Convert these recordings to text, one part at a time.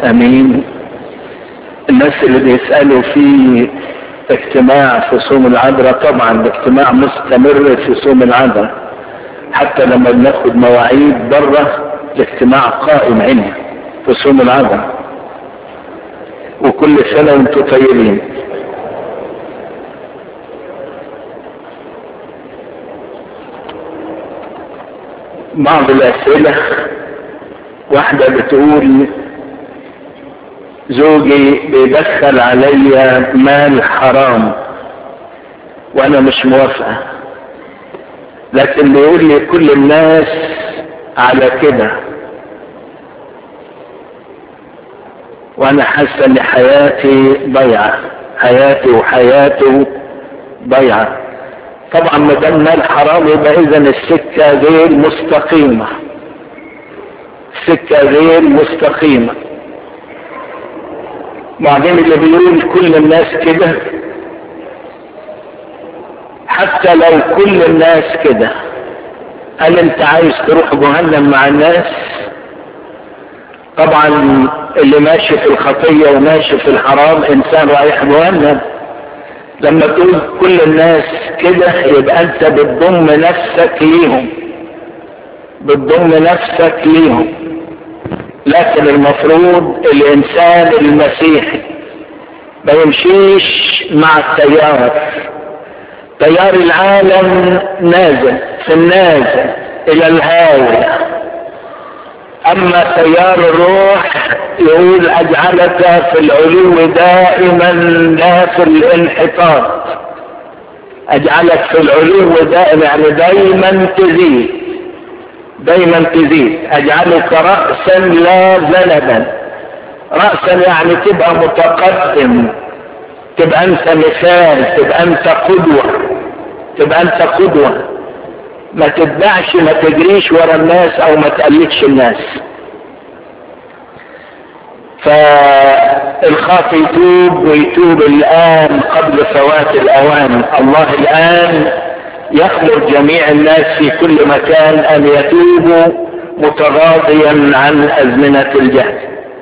امين الناس اللي بيسألوا في اجتماع في صوم العذراء طبعا الاجتماع مستمر في صوم العذراء حتى لما بناخد مواعيد بره الاجتماع قائم هنا في صوم العذراء وكل سنة وانتم طيبين بعض الأسئلة واحدة بتقول زوجي بيدخل عليا مال حرام وانا مش موافقة لكن بيقول لي كل الناس على كده وانا حاسة ان حياتي ضيعة حياتي وحياته ضيعة طبعا ما دام مال حرام يبقى اذا السكة غير مستقيمة السكة غير مستقيمة بعدين اللي بيقول كل الناس كده حتى لو كل الناس كده هل انت عايز تروح جهنم مع الناس طبعا اللي ماشي في الخطية وماشي في الحرام انسان رايح جهنم لما تقول كل الناس كده يبقى انت بتضم نفسك ليهم بتضم نفسك ليهم لكن المفروض الانسان المسيحي ما يمشيش مع التيار تيار العالم نازل في النازل الى الهاوية اما تيار الروح يقول اجعلك في العلو دائما لا في الانحطاط اجعلك في العلو دائما يعني دايما تزيد دايما تزيد اجعلك رأسا لا ذنبا رأسا يعني تبقى متقدم تبقى انت مثال تبقى انت قدوة تبقى انت قدوة ما تتبعش ما تجريش ورا الناس او ما تقلدش الناس فالخاطي يتوب ويتوب الان قبل فوات الاوان الله الان يخبر جميع الناس في كل مكان ان يتوبوا متغاضيا عن ازمنة الجهل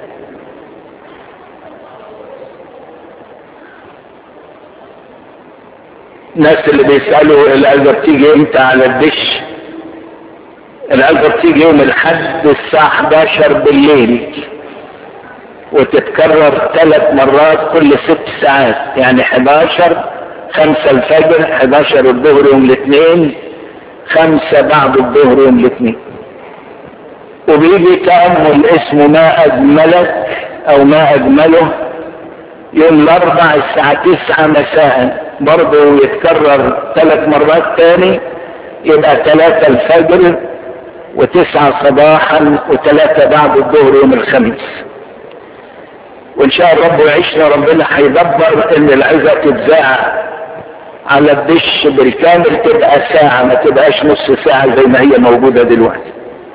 الناس اللي بيسألوا العزة بتيجي امتى على الدش العزة بتيجي يوم الحد الساعة 11 بالليل وتتكرر ثلاث مرات كل ست ساعات يعني 11 خمسة الفجر 11 الظهر يوم الاثنين خمسة بعد الظهر يوم الاثنين وبيجي تأمل اسمه ما أجملك أو ما أجمله يوم الأربع الساعة تسعة مساء برضه يتكرر ثلاث مرات تاني يبقى ثلاثة الفجر وتسعة صباحا وثلاثة بعد الظهر يوم الخميس وان شاء الله رب يعيشنا ربنا هيدبر ان العزة تتذاع على الدش بالكامل تبقى ساعة ما تبقاش نص ساعة زي ما هي موجودة دلوقتي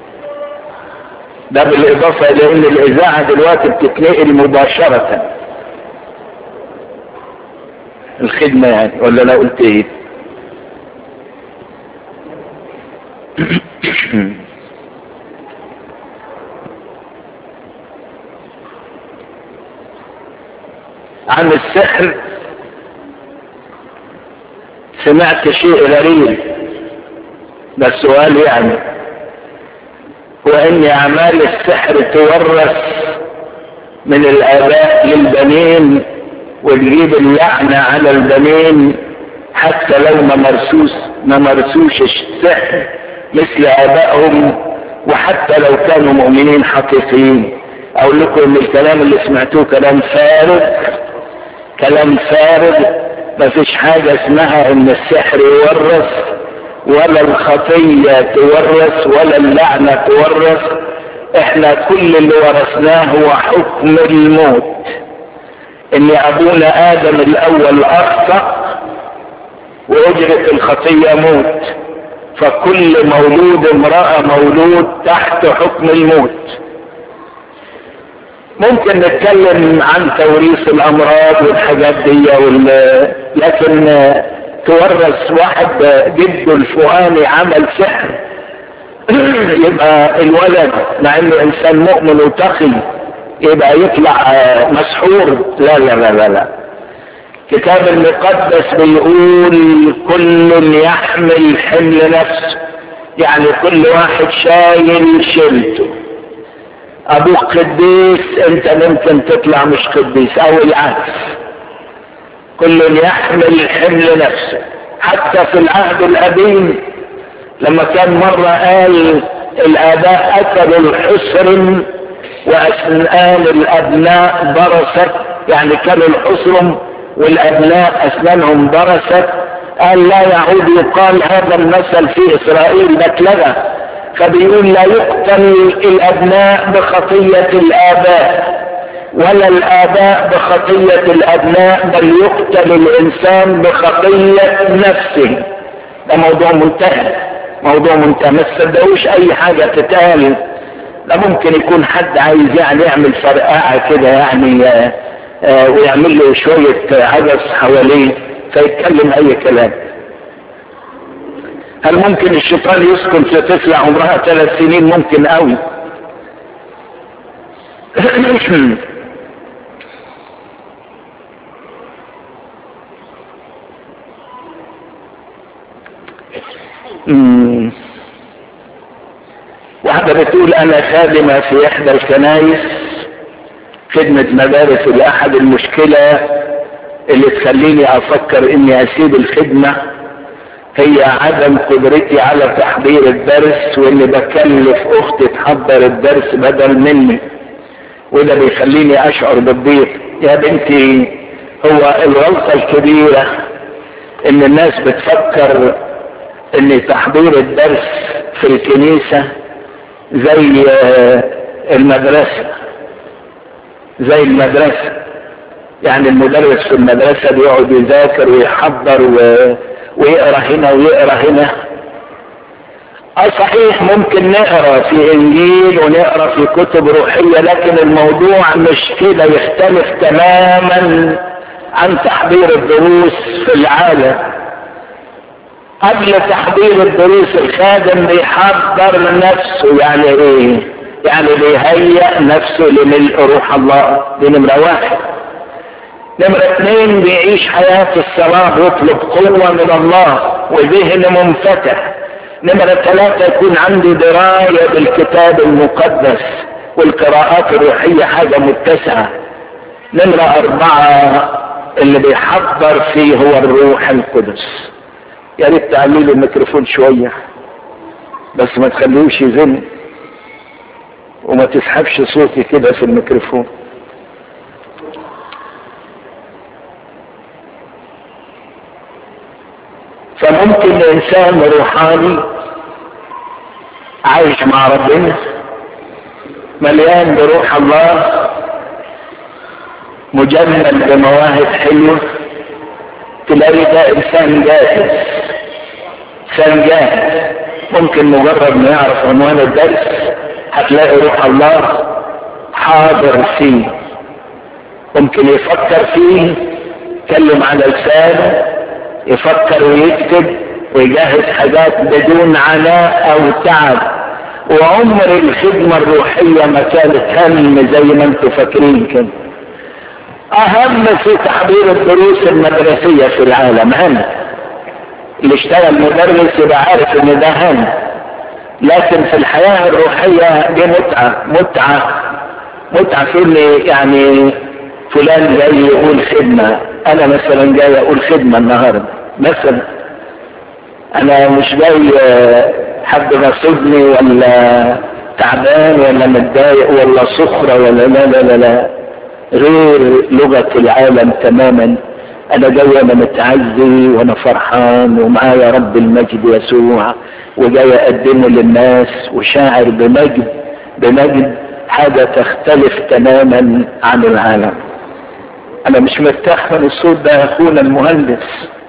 ده بالاضافة الى ان الاذاعة دلوقتي بتتنقل مباشرة الخدمة يعني ولا لا قلت ايه عن السحر سمعت شيء غريب ده السؤال يعني هو ان اعمال السحر تورث من الاباء للبنين وتجيب اللعنة على البنين حتى لو ما مرسوس ما مرسوش السحر مثل ابائهم وحتى لو كانوا مؤمنين حقيقيين اقول لكم ان الكلام اللي سمعتوه كلام فارغ كلام فارغ ما فيش حاجة اسمها ان السحر يورث ولا الخطية تورث ولا اللعنة تورث احنا كل اللي ورثناه هو حكم الموت ان ابونا ادم الاول اخطأ واجرت الخطية موت فكل مولود امرأة مولود تحت حكم الموت ممكن نتكلم عن توريث الامراض والحاجات دي وال... لكن تورث واحد جده الفؤاني عمل سحر يبقى الولد مع انه انسان مؤمن وتقي يبقى يطلع مسحور لا لا لا لا, لا. الكتاب المقدس بيقول كل يحمل حمل نفسه يعني كل واحد شايل شيلته ابوك قديس انت ممكن تطلع مش قديس او العكس كل يحمل حمل نفسه حتى في العهد القديم لما كان مرة قال الآباء أكلوا الحسر وأسنان الأبناء برست يعني كانوا الحسر والأبناء أسنانهم برست قال لا يعود يقال هذا المثل في إسرائيل بتلغى فبيقول لا يقتل الأبناء بخطية الآباء ولا الآباء بخطية الأبناء بل يقتل الإنسان بخطية نفسه ده موضوع منتهى موضوع منتهى ما تصدقوش أي حاجة تتقال ده ممكن يكون حد عايز يعني يعمل فرقعة كده يعني آآ آآ ويعمل له شوية عبث حواليه فيتكلم أي كلام هل ممكن الشيطان يسكن في طفلة عمرها ثلاث سنين ممكن قوي واحدة بتقول انا خادمة في احدى الكنايس خدمة مدارس لاحد المشكلة اللي تخليني افكر اني اسيب الخدمة هي عدم قدرتي على تحضير الدرس واللي بكلف اختي تحضر الدرس بدل مني وده بيخليني اشعر بالضيق يا بنتي هو الغلطة الكبيرة ان الناس بتفكر ان تحضير الدرس في الكنيسة زي المدرسة زي المدرسة يعني المدرس في المدرسة بيقعد يذاكر ويحضر و... ويقرا هنا ويقرا هنا اه صحيح ممكن نقرا في انجيل ونقرا في كتب روحية لكن الموضوع مش كده يختلف تماما عن تحضير الدروس في العالم قبل تحضير الدروس الخادم بيحضر نفسه يعني ايه يعني بيهيئ نفسه لملء روح الله دي نمرة واحد نمرة اثنين بيعيش حياة الصلاة بيطلب قوة من الله وذهن منفتح نمرة ثلاثة يكون عنده دراية بالكتاب المقدس والقراءات الروحية حاجة متسعة نمرة أربعة اللي بيحضر فيه هو الروح القدس يا ريت تعلي له الميكروفون شوية بس ما تخليهوش يزن وما تسحبش صوتي كده في الميكروفون فممكن انسان روحاني عايش مع ربنا مليان بروح الله مجمل بمواهب حلوه تلاقي ده انسان جاهز انسان جاهز ممكن مجرد ما يعرف عنوان الدرس هتلاقي روح الله حاضر فيه ممكن يفكر فيه يتكلم على لسانه يفكر ويكتب ويجهز حاجات بدون عناء او تعب وعمر الخدمة الروحية ما كانت هم زي ما انتم فاكرين كده اهم في تحضير الدروس المدرسية في العالم هم اللي اشتغل مدرس يبقى عارف ان ده هم لكن في الحياة الروحية دي متعة متعة متعة في اللي يعني فلان جاي يقول خدمة انا مثلا جاي اقول خدمة النهاردة مثلا انا مش جاي حد غصبني ولا تعبان ولا متضايق ولا صخرة ولا لا لا لا لا غير لغة العالم تماما انا جاي انا متعزي وانا فرحان ومعايا رب المجد يسوع وجاي اقدمه للناس وشاعر بمجد بمجد حاجة تختلف تماما عن العالم انا مش مرتاح من الصوت ده يا اخونا المهندس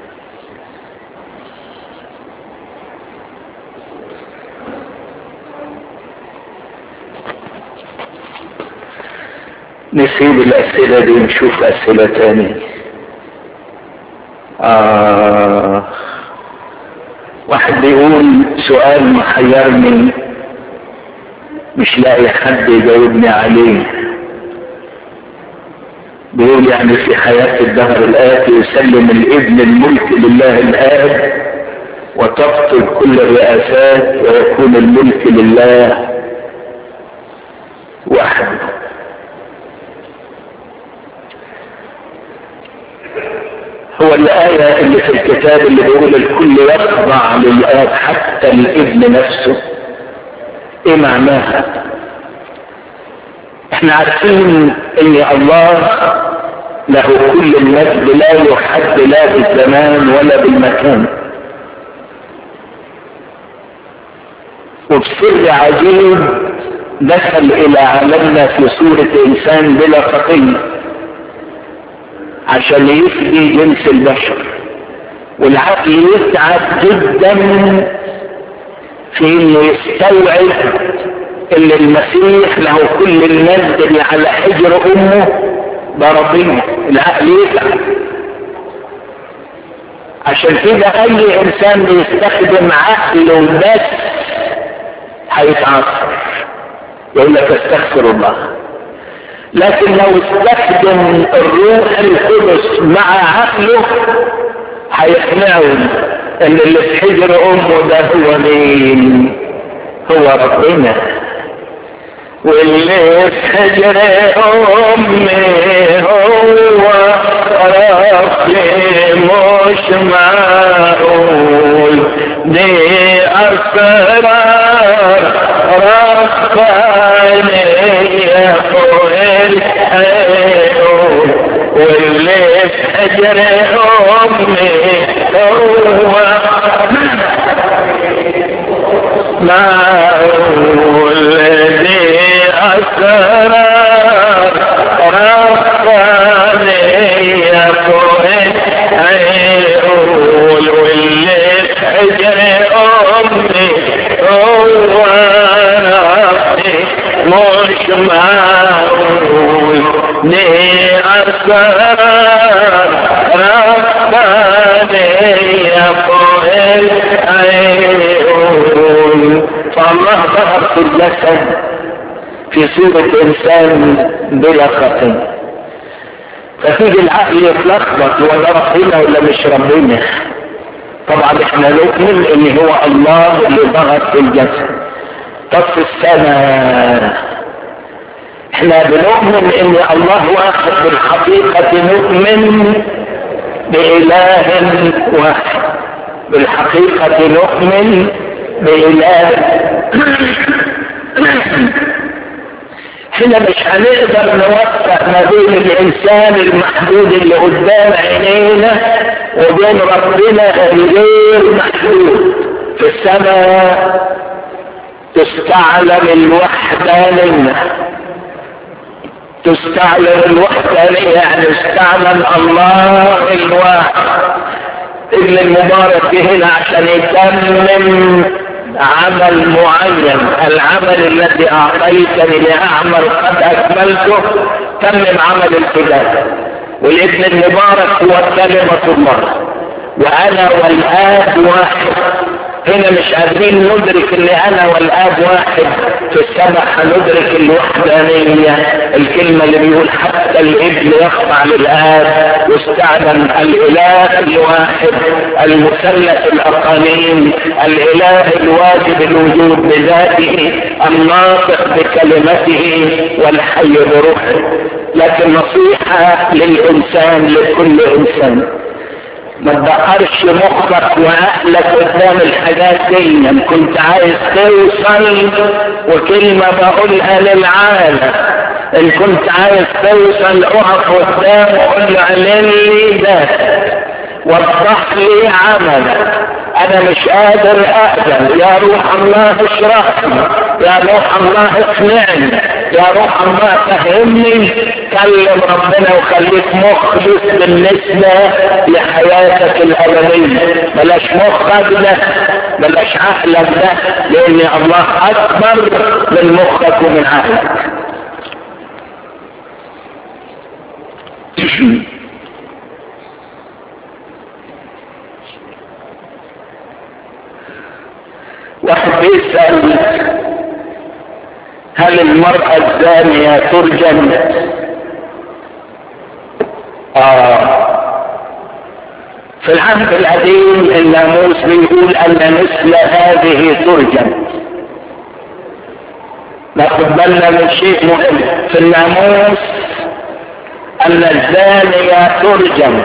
نسيب الاسئلة دي ونشوف اسئلة تاني آه واحد بيقول سؤال محيرني مش لاقي حد يجاوبني عليه بيقول يعني في حياة الدهر الآتي يسلم الابن الملك لله الآب وتبطل كل الرئاسات ويكون الملك لله وحده هو الآية اللي في الكتاب اللي بيقول الكل يخضع للآب حتى الابن نفسه ايه معناها احنا عارفين ان الله له كل المجد لا يحد لا بالزمان ولا بالمكان وبسر عجيب دخل الى عالمنا في صورة انسان بلا خطية عشان يفدي جنس البشر والعقل يتعب جدا في انه يستوعب ان المسيح له كل المجد اللي على حجر امه ده ربنا العقل يتعب عشان كده اي انسان بيستخدم عقله بس هيتعصر يقول لك استغفر الله لكن لو استخدم الروح القدس مع عقله هيقنعه ان اللي في حجر امه ده هو مين هو ربنا واللي في حجر امي هو ربي مش معقول دي اسرار ربانية فوق الحيوم واللي في حجر امي هو معقول دي اسرار ربانية فوق الحيوم واللي في حجر امي هو ربي مش معقول دي اسرار ربانية فوق العيون فالله ظهر في الجسد في صورة انسان بلا خطية فتيجي العقل يتلخبط هو ده ربنا ولا مش ربنا طبعا احنا نؤمن ان هو الله اللي ظهر في الجسد طب في السماء احنا بنؤمن ان الله واحد بالحقيقة نؤمن بإله واحد بالحقيقة نؤمن بإله احنا مش هنقدر نوفق ما بين الانسان المحدود اللي قدام عينينا وبين ربنا الغير محدود في السماء تستعلم الوحدانية تستعلم الوحدانية يعني استعلم الله الواحد ابن المبارك هنا عشان يتمم عمل معين العمل الذي اعطيتني لاعمل قد اكملته تمم عمل الفداء والابن المبارك هو كلمة الله وانا والاب واحد هنا مش قادرين ندرك ان انا والاب واحد في السماء هندرك الوحدانية الكلمة اللي بيقول حتى الابن يخضع للاب واستعلم الاله الواحد المثلث الاقانيم الاله الواجب الوجود بذاته الناطق بكلمته والحي بروحه لكن نصيحة للانسان لكل انسان ما تدقرش مخك وعقلك قدام الحاجات دي ان كنت عايز توصل وكلمة بقولها للعالم ان كنت عايز توصل اقف قدام وقول له اعلن لي ده وضح لي عملك انا مش قادر اقبل يا روح الله اشرح لي يا روح الله اقنعني يا روح الله فهمني كلم ربنا وخليك مخلص بالنسبة لحياتك الأبدية بلاش مخك ده بلاش عقلك ده لأن الله أكبر من مخك ومن عقلك واحد بيسأل هل المرأة الزانية ترجم آه في العهد القديم الناموس بيقول ان مثل هذه ترجم ناخد بالنا من شيء مهم في الناموس ان الزانية ترجم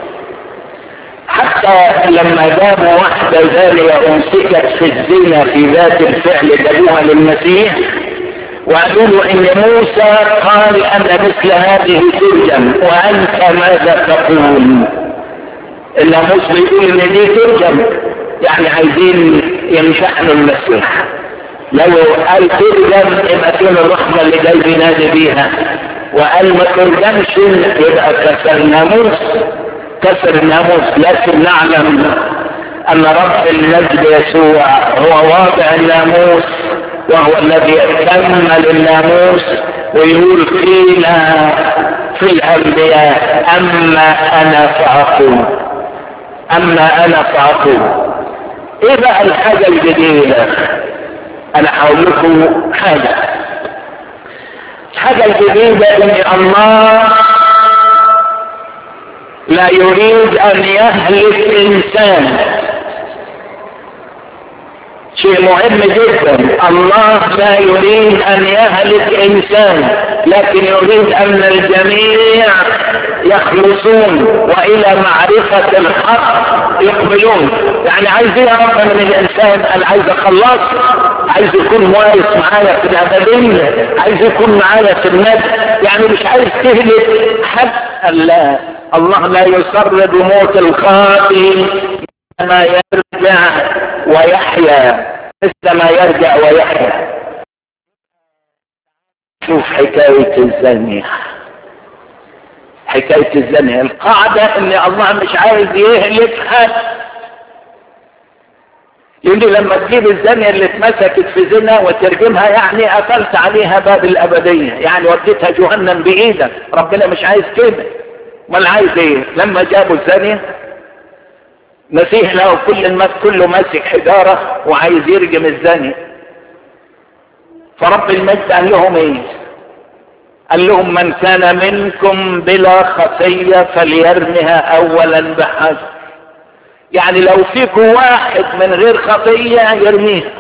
حتى لما جابوا واحدة زانية امسكت في الزنا في ذات الفعل جابوها للمسيح وقالوا له ان موسى قال ان مثل هذه ترجم وانت ماذا تقول الناموس بيقول ان دي ترجم يعني عايزين يمشحنوا المسيح لو قال ترجم يبقى فين الرحمة اللي جاي بينادي بيها وقال ما ترجمش يبقى كسر الناموس كسر الناموس لكن نعلم ان رب المجد يسوع هو واضع الناموس وهو الذي كمل الناموس ويقول فينا في الانبياء اما انا فاقول اما انا فاقول ايه بقى الحاجه الجديده انا هقول لكم حاجه الحاجه الجديده ان الله لا يريد ان يهلك انسان شيء مهم جدا الله لا يريد ان يهلك انسان لكن يريد ان الجميع يخلصون والى معرفة الحق يقبلون يعني عايز ايه يا رب من الانسان انا عايز اخلص عايز يكون واقف معايا في الابدية عايز يكون معايا في النجد يعني مش عايز تهلك حد الله الله لا يسر بموت الخاطئ ما يرجع ويحيا مثل ما يرجع ويحيا شوف حكاية الزانية حكاية الزانية القاعدة ان الله مش عايز يهلك حد يقول لي لما تجيب الزانية اللي اتمسكت في زنا وترجمها يعني قفلت عليها باب الابدية يعني وديتها جهنم بايدك ربنا مش عايز كده امال عايز ايه لما جابوا الزانية مسيح له كل المس كله ماسك حجارة وعايز يرجم الزاني فرب المجد قال لهم ايه قال لهم من كان منكم بلا خطية فليرمها اولا بحجر يعني لو فيكم واحد من غير خطية يرميها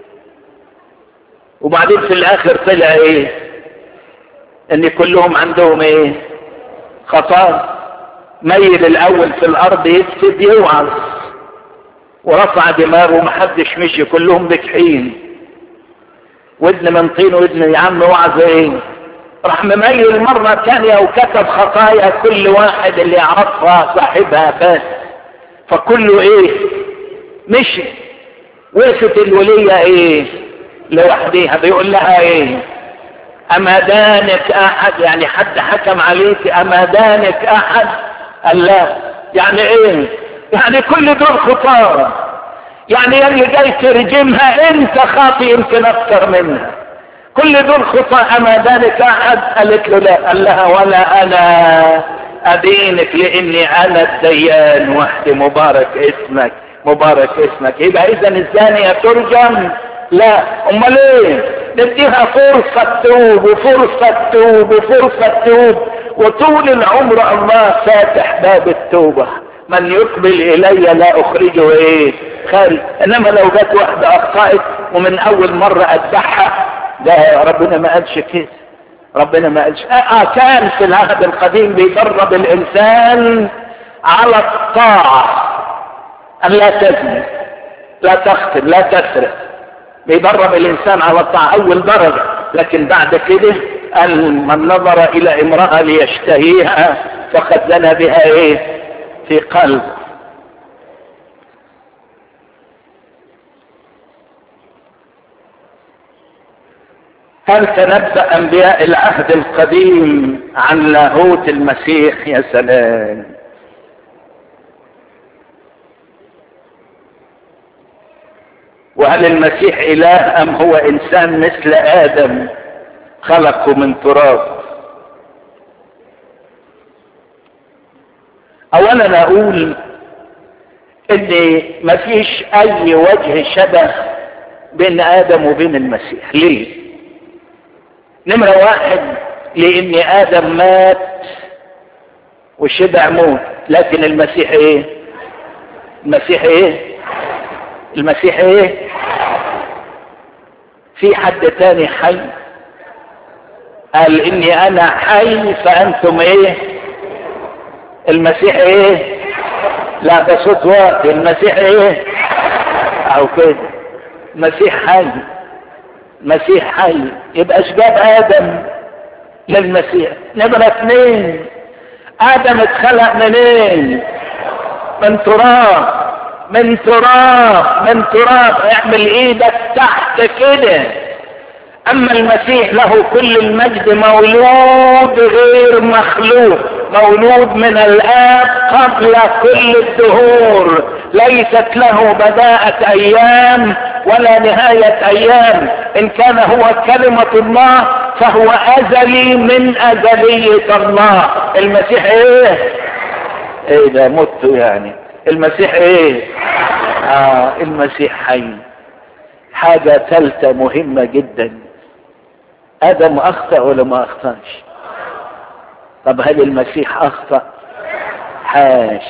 وبعدين في الاخر طلع ايه ان كلهم عندهم ايه خطايا ميل الاول في الارض يكتب يوعظ ورفع دماغه ومحدش مشي كلهم بكحين ودن من طين ودن يا عم وعظ ايه راح مميل مرة تانية وكتب خطايا كل واحد اللي يعرفها صاحبها بس فكله ايه مشي وقفت الولية ايه لوحديها بيقول لها ايه اما دانك احد يعني حد حكم عليك اما دانك احد قال لا يعني ايه يعني كل دول خطارة يعني اللي جاي ترجمها انت خاطي يمكن اكتر منها كل دول خطا اما ذلك احد قالت له لا قال لها ولا انا ادينك لاني انا الديان وحدي مبارك اسمك مبارك اسمك يبقى اذا الزانية ترجم لا امال ايه نديها فرصة توب وفرصة توب وفرصة توب وطول العمر الله فاتح باب التوبة من يقبل الي لا اخرجه ايه خارج انما لو جت واحدة اخطأت ومن اول مرة اتبعها لا ربنا ما قالش كده ربنا ما قالش اه كان في العهد القديم بيدرب الانسان على الطاعة ان لا تزني لا تقتل لا تسرق بيدرب الانسان على الطاعة اول درجة لكن بعد كده قال من نظر الى امرأة ليشتهيها فقد زنى بها ايه في قلبه هل تنبأ انبياء العهد القديم عن لاهوت المسيح يا سلام وهل المسيح اله ام هو انسان مثل ادم خلقه من تراب اولا اقول ان مفيش اي وجه شبه بين ادم وبين المسيح ليه نمرة واحد لان ادم مات وشبع موت لكن المسيح ايه المسيح ايه المسيح ايه في حد تاني حي قال اني انا حي فانتم ايه المسيح ايه لا ده صوت واطي المسيح ايه او كده المسيح حي المسيح حي يبقى ايش جاب ادم للمسيح نمرة اثنين ادم اتخلق منين من تراب من تراب من تراب اعمل ايدك تحت كده اما المسيح له كل المجد مولود غير مخلوق مولود من الاب قبل كل الدهور ليست له بداءة ايام ولا نهاية ايام ان كان هو كلمة الله فهو ازلي من ازلية الله المسيح ايه ايه ده مت يعني المسيح ايه اه المسيح حي حاجة ثالثة مهمة جدا ادم اخطأ ولا ما اخطأش طب هل المسيح اخطأ حاش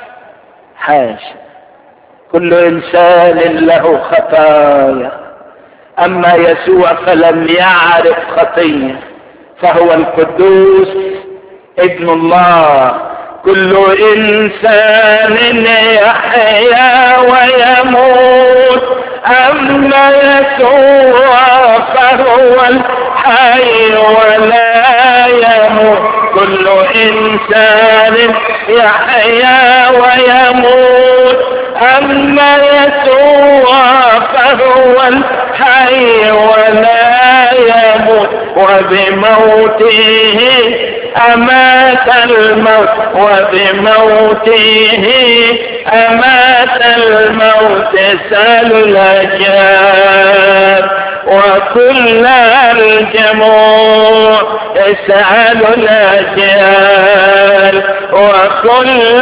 حاش كل انسان له خطايا اما يسوع فلم يعرف خطيه فهو القدوس ابن الله كل انسان يحيا ويموت اما يسوع فهو الحي ولا يموت كل انسان يحيا ويموت اما يسوع فهو الحي ولا يموت وبموته أمات الموت وبموته أمات الموت سال الأجيال وكل الجموع اسأل الأجيال وكل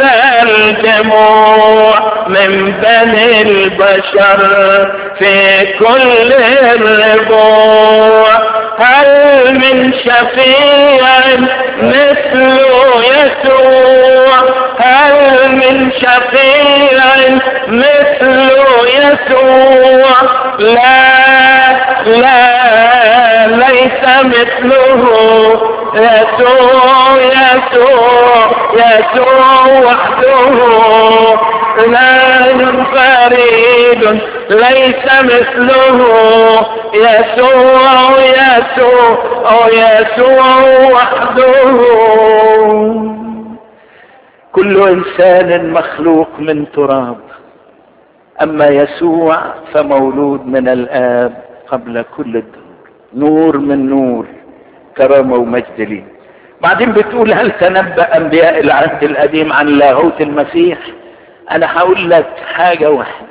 الجموع من بني البشر في كل الربوع هل من شفيع مثل يسوع هل من شفيع مثل يسوع لا لا ليس مثله يسوع يسوع يسوع وحده لا فريد ليس مثله يسوع يسوع يسوع وحده كل انسان مخلوق من تراب اما يسوع فمولود من الاب قبل كل الدهور نور من نور كرامه ومجد لي بعدين بتقول هل تنبأ انبياء العهد القديم عن لاهوت المسيح انا هقول لك حاجة واحدة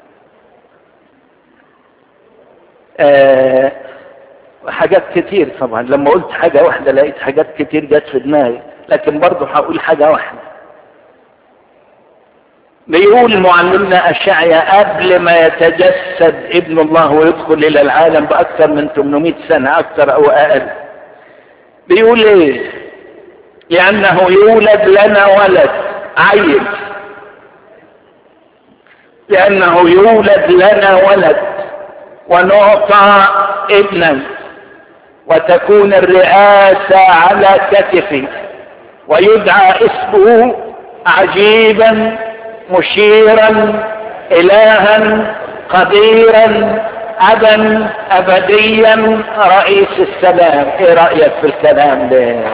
آه حاجات كتير طبعا لما قلت حاجة واحدة لقيت حاجات كتير جت في دماغي لكن برضه هقول حاجة واحدة بيقول معلمنا أشعيا قبل ما يتجسد ابن الله ويدخل إلى العالم بأكثر من 800 سنة أكثر أو أقل بيقول إيه؟ لأنه يولد لنا ولد عيل لأنه يولد لنا ولد ونعطى ابنا وتكون الرئاسة على كتفه ويدعى اسمه عجيبا مشيرا إلها قديرا أبا أبديا رئيس السلام إيه رأيك في الكلام ده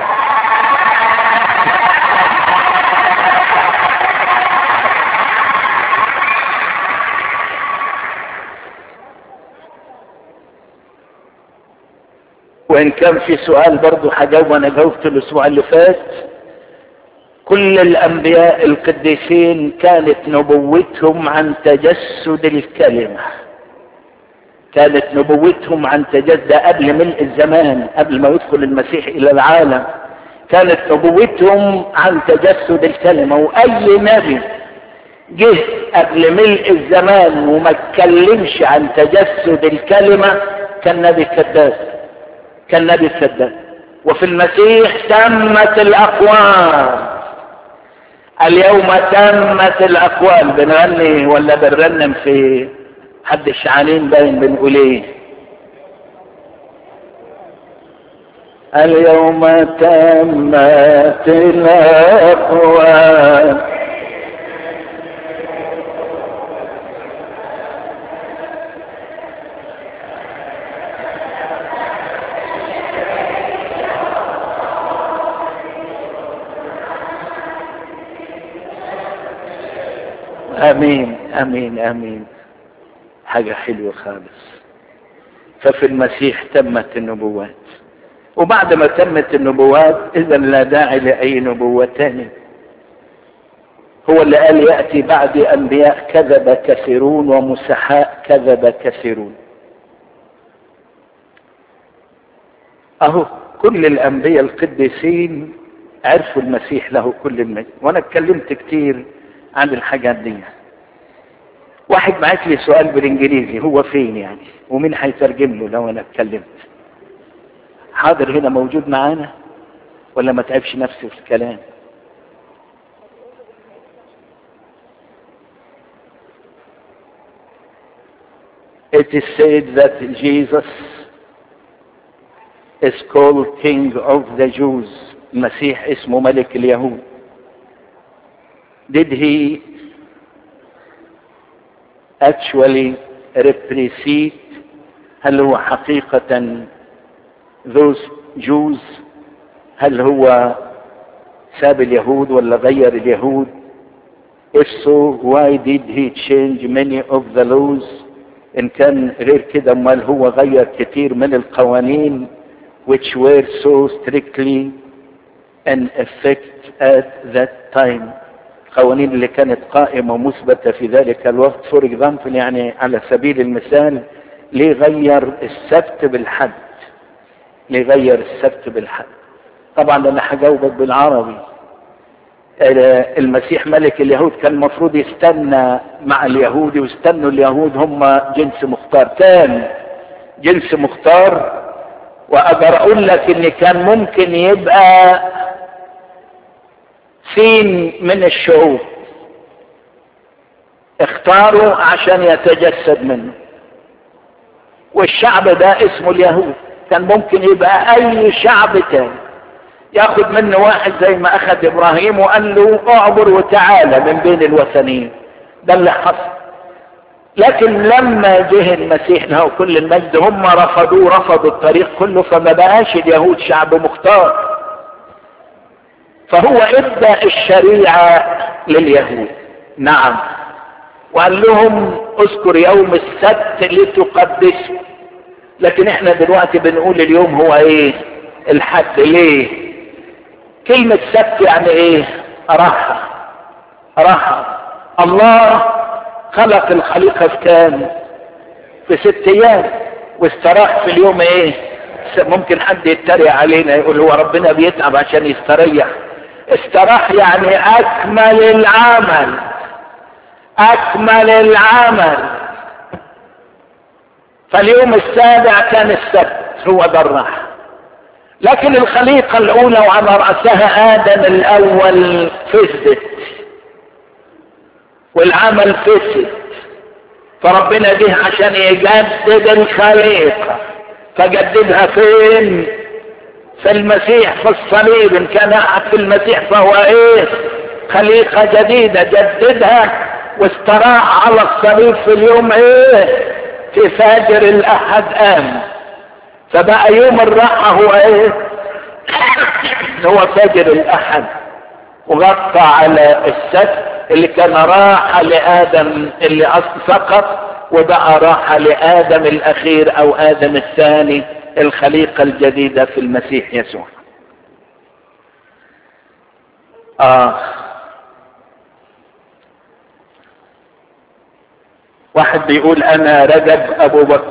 وإن كان في سؤال برضه هجاوب أنا جاوبت الأسبوع اللي فات كل الأنبياء القديسين كانت نبوتهم عن تجسد الكلمة كانت نبوتهم عن تجسد قبل ملء الزمان قبل ما يدخل المسيح إلى العالم كانت نبوتهم عن تجسد الكلمة وأي نبي جه قبل ملء الزمان وما اتكلمش عن تجسد الكلمة كان نبي كذاب كان نبي كذاب وفي المسيح تمت الأقوام اليوم تمت الاقوال بنغني ولا بنرنم في حد الشعانين باين بنقول ايه اليوم تمت الاقوال امين امين امين حاجة حلوة خالص ففي المسيح تمت النبوات وبعد ما تمت النبوات اذا لا داعي لاي نبوة تاني هو اللي قال يأتي بعد انبياء كذب كثيرون ومسحاء كذب كثيرون اهو كل الانبياء القديسين عرفوا المسيح له كل المجد وانا اتكلمت كتير عن الحاجات دي واحد بعت لي سؤال بالانجليزي هو فين يعني ومين هيترجم له لو انا اتكلمت حاضر هنا موجود معانا ولا ما تعبش نفسي في الكلام It is said that Jesus is called King of the Jews. المسيح اسمه ملك اليهود. Did he actually represent هل هو حقيقة those Jews هل هو ساب اليهود ولا غير اليهود if so why did he change many of the laws ان كان غير كده امال هو غير كتير من القوانين which were so strictly in effect at that time القوانين اللي كانت قائمة مثبتة في ذلك الوقت فور اكزامبل يعني على سبيل المثال ليه غير السبت بالحد ليه غير السبت بالحد طبعا انا هجاوبك بالعربي المسيح ملك اليهود كان المفروض يستنى مع اليهود ويستنوا اليهود هم جنس مختار كان جنس مختار واقدر اقول لك ان كان ممكن يبقى سين من الشعوب اختاروا عشان يتجسد منه والشعب ده اسمه اليهود كان ممكن يبقى اي شعب تاني ياخد منه واحد زي ما اخذ ابراهيم وقال له اعبر وتعالى من بين الوثنيين ده اللي حصل لكن لما جه المسيح له كل المجد هم رفضوه رفضوا الطريق كله فما بقاش اليهود شعب مختار فهو ادى الشريعة لليهود نعم وقال لهم اذكر يوم السبت لتقدسه لكن احنا دلوقتي بنقول اليوم هو ايه الحد ليه كلمة سبت يعني ايه راحة راحة الله خلق الخليقة في كام في ست ايام واستراح في اليوم ايه ممكن حد يتريق علينا يقول هو ربنا بيتعب عشان يستريح استراح يعني اكمل العمل اكمل العمل فاليوم السابع كان السبت هو ده الراحة لكن الخليقة الاولى وعلى رأسها ادم الاول فسدت والعمل فسد فربنا جه عشان يجدد الخليقة فجددها فين في المسيح في الصليب ان كان احد في المسيح فهو ايه خليقة جديدة جددها واستراح على الصليب في اليوم ايه في فاجر الاحد قام فبقى يوم الراحة هو ايه هو فاجر الاحد وغطى على السبت اللي كان راحة لآدم اللي أصل سقط وبقى راحة لآدم الأخير أو آدم الثاني الخليقة الجديدة في المسيح يسوع آه واحد بيقول أنا رجب أبو بكر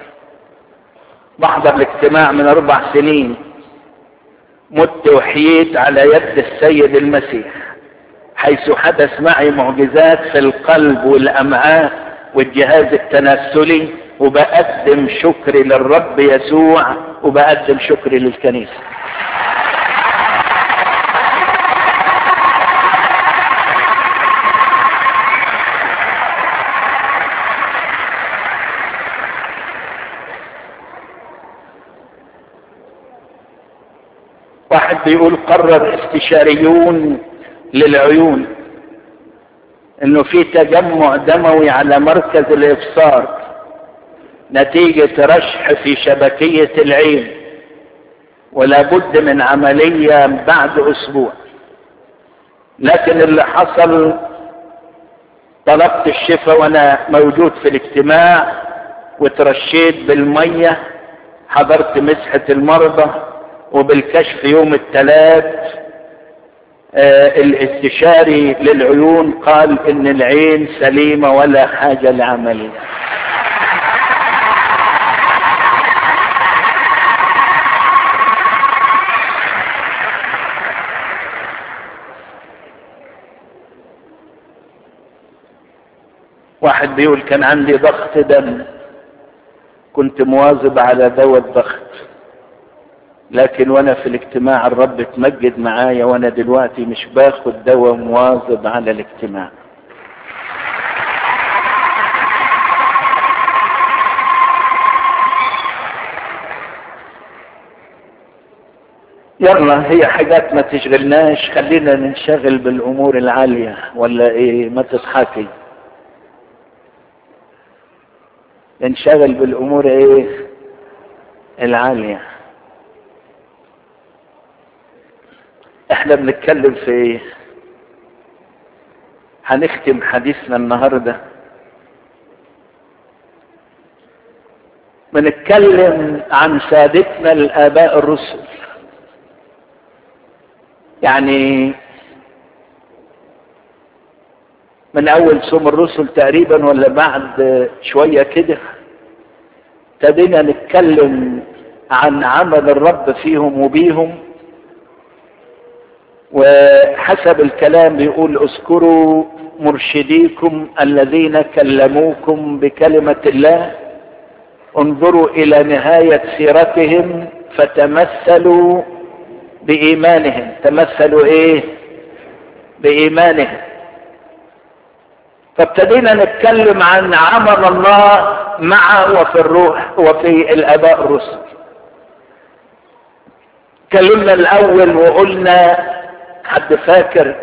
بحضر الاجتماع من أربع سنين مت وحييت على يد السيد المسيح حيث حدث معي معجزات في القلب والامعاء والجهاز التناسلي وبقدم شكري للرب يسوع وبقدم شكري للكنيسه واحد بيقول قرر استشاريون للعيون انه في تجمع دموي على مركز الابصار نتيجة رشح في شبكية العين ولا بد من عملية بعد اسبوع لكن اللي حصل طلبت الشفاء وانا موجود في الاجتماع وترشيت بالمية حضرت مسحة المرضى وبالكشف يوم الثلاث آه الاستشاري للعيون قال ان العين سليمة ولا حاجة لعملية واحد بيقول كان عندي ضغط دم كنت مواظب على دواء الضغط لكن وانا في الاجتماع الرب اتمجد معايا وانا دلوقتي مش باخد دواء مواظب على الاجتماع يلا هي حاجات ما تشغلناش خلينا ننشغل بالامور العالية ولا ايه ما تضحكي ننشغل بالامور ايه العالية احنا بنتكلم في ايه هنختم حديثنا النهارده بنتكلم عن سادتنا الاباء الرسل يعني من اول سوم الرسل تقريبا ولا بعد شويه كده ابتدينا نتكلم عن عمل الرب فيهم وبيهم وحسب الكلام بيقول اذكروا مرشديكم الذين كلموكم بكلمه الله انظروا الى نهايه سيرتهم فتمثلوا بايمانهم تمثلوا ايه بايمانهم فابتدينا نتكلم عن عمل الله مع وفي الروح وفي الاباء الرسل اتكلمنا الاول وقلنا حد فاكر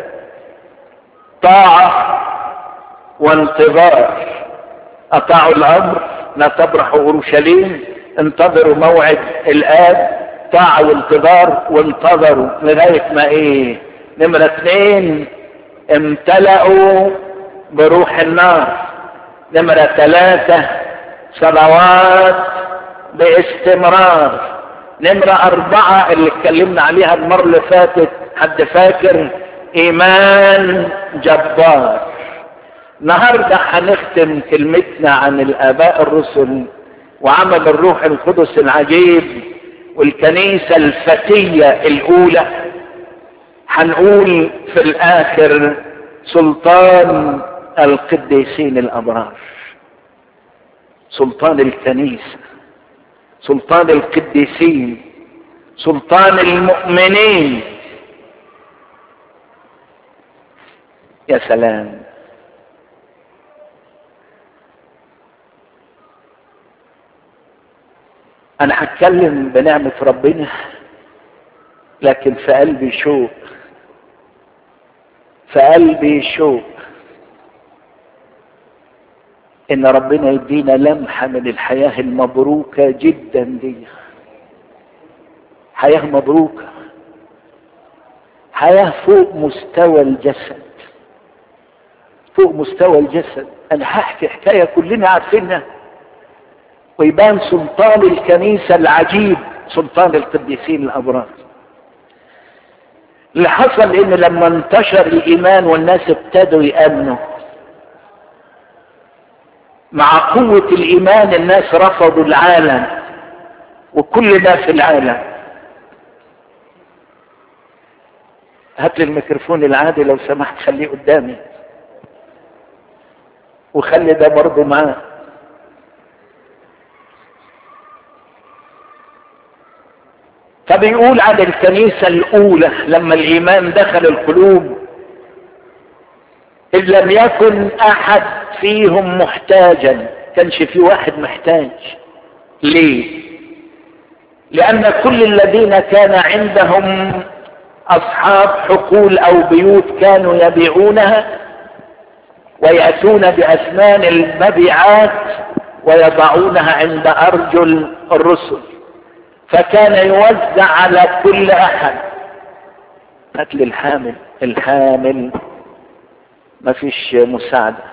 طاعة وانتظار اطاعوا الامر لا تبرحوا اورشليم انتظروا موعد الاب طاعة وانتظار وانتظروا لغاية ما ايه نمرة اثنين امتلأوا بروح النار نمرة ثلاثة صلوات باستمرار نمرة أربعة اللي اتكلمنا عليها المرة اللي فاتت حد فاكر إيمان جبار النهاردة هنختم كلمتنا عن الآباء الرسل وعمل الروح القدس العجيب والكنيسة الفتية الأولى هنقول في الآخر سلطان القديسين الأبرار سلطان الكنيسة سلطان القديسين سلطان المؤمنين يا سلام انا هتكلم بنعمة ربنا لكن في قلبي شوق في قلبي شوق ان ربنا يدينا لمحة من الحياة المبروكة جدا دي حياة مبروكة حياة فوق مستوى الجسد فوق مستوى الجسد انا هحكي حكاية كلنا عارفينها ويبان سلطان الكنيسة العجيب سلطان القديسين الابرار اللي حصل ان لما انتشر الايمان والناس ابتدوا يامنوا مع قوة الايمان الناس رفضوا العالم وكل ما في العالم هات لي الميكروفون العادي لو سمحت خليه قدامي وخلي ده برضه معاه فبيقول عن الكنيسة الأولى لما الإيمان دخل القلوب إذ لم يكن أحد فيهم محتاجا كانش في واحد محتاج ليه لأن كل الذين كان عندهم اصحاب حقول او بيوت كانوا يبيعونها ويأتون بأثمان المبيعات ويضعونها عند أرجل الرسل فكان يوزع على كل أحد قتل الحامل الحامل ما فيش مساعدة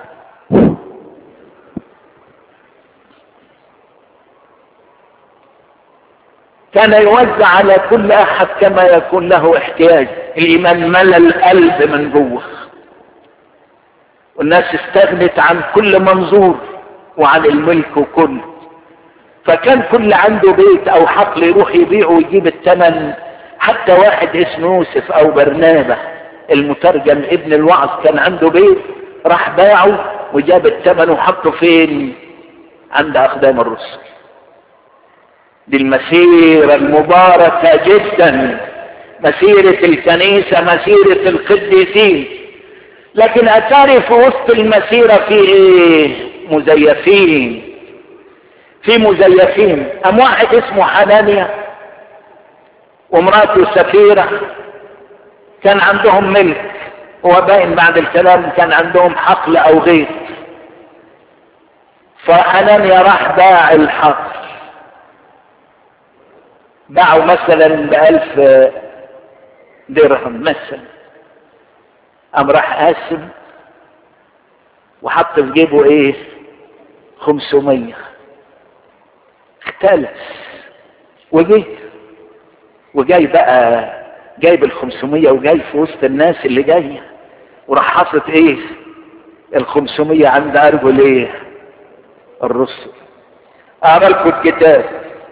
كان يوزع على كل أحد كما يكون له احتياج الإيمان ملى القلب من جوه والناس استغنت عن كل منظور وعن الملك وكل فكان كل عنده بيت او حقل يروح يبيعه ويجيب الثمن حتى واحد اسمه يوسف او برنابه المترجم ابن الوعظ كان عنده بيت راح باعه وجاب الثمن وحطه فين عند اقدام الرسل دي المسيرة المباركة جدا مسيرة الكنيسة مسيرة القديسين لكن اتاري في وسط المسيرة في ايه مزيفين في مزيفين ام واحد اسمه حنانيا ومراته سفيرة كان عندهم ملك هو باين بعد الكلام كان عندهم حقل او غير فحنانيا راح باع الحقل باعوا مثلا بألف درهم مثلا قام راح قاسم وحط في جيبه ايه خمسمية اختلس وجه وجاي بقى جايب الخمسمية وجاي في وسط الناس اللي جاية وراح حاطط ايه الخمسمية عند ارجل ايه الرسل اعملكم الكتاب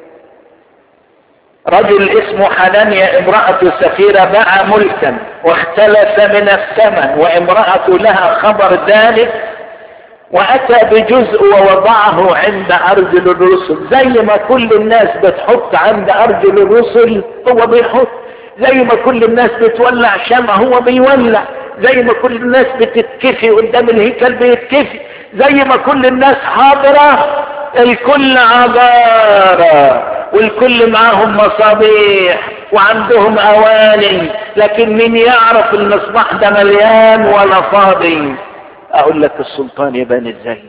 رجل اسمه حنانيا امرأة سفيرة باع ملكا واختلس من الثمن وامرأة لها خبر ذلك واتى بجزء ووضعه عند ارجل الرسل زي ما كل الناس بتحط عند ارجل الرسل هو بيحط زي ما كل الناس بتولع شمع هو بيولع زي ما كل الناس بتتكفي قدام الهيكل بيتكفي زي ما كل الناس حاضرة الكل عبارة والكل معاهم مصابيح وعندهم اواني لكن مين يعرف المصباح ده مليان ولا فاضي اقول لك السلطان يبان ازاي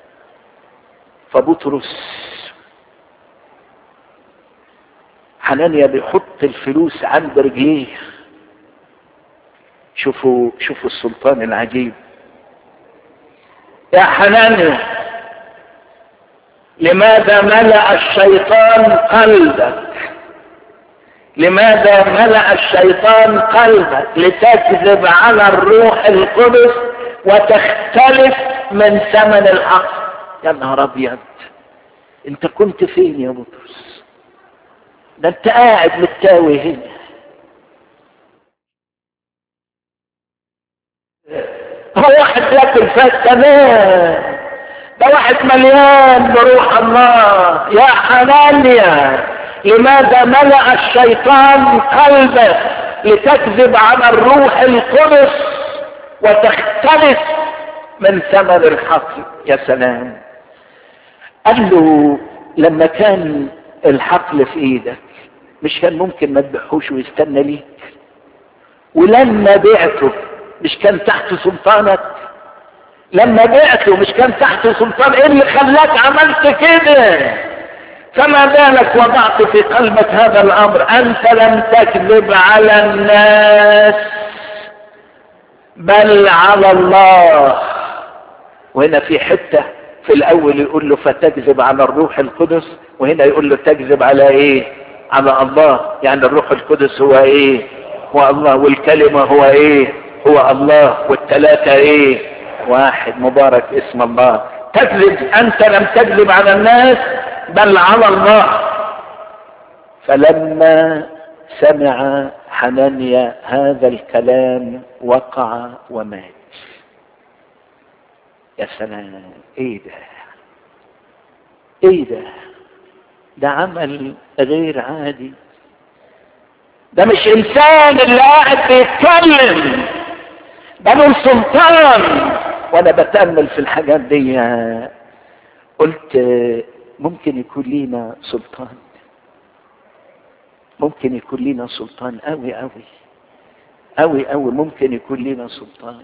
فبطرس حنانيا بيحط الفلوس عند رجليه شوفوا شوفوا السلطان العجيب يا حنانيا لماذا ملأ الشيطان قلبك لماذا ملأ الشيطان قلبك لتكذب على الروح القدس وتختلف من ثمن الحق يا نهار ابيض انت كنت فين يا بطرس ده انت قاعد متاوي هنا هو واحد ياكل فات تمام ده واحد مليان بروح الله يا حنانيا لماذا ملأ الشيطان قلبك لتكذب على الروح القدس وتختلف من ثمن الحق يا سلام قال له لما كان الحقل في ايدك مش كان ممكن ما تبيعهوش ويستنى ليك ولما بعته مش كان تحت سلطانك لما بعته مش كان تحت سلطان ايه اللي خلاك عملت كده فما بالك وضعت في قلبك هذا الامر انت لم تكذب على الناس بل على الله وهنا في حتة في الاول يقول له فتكذب على الروح القدس وهنا يقول له تكذب على ايه على الله يعني الروح القدس هو ايه هو الله والكلمة هو ايه هو الله والثلاثة ايه واحد مبارك اسم الله تكذب انت لم تكذب على الناس بل على الله فلما سمع حنانيا هذا الكلام وقع ومات يا سلام ايه ده ايه ده ده عمل غير عادي ده مش انسان اللي قاعد بيتكلم ده من سلطان وانا بتأمل في الحاجات دي قلت ممكن يكون لينا سلطان ممكن يكون لينا سلطان قوي قوي قوي قوي ممكن يكون لنا سلطان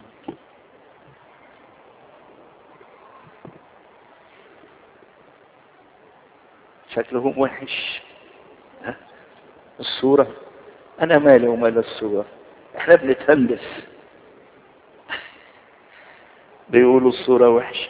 شكلهم وحش ها؟ الصورة أنا مالي ومال الصورة احنا بنتهندس بيقولوا الصورة وحشة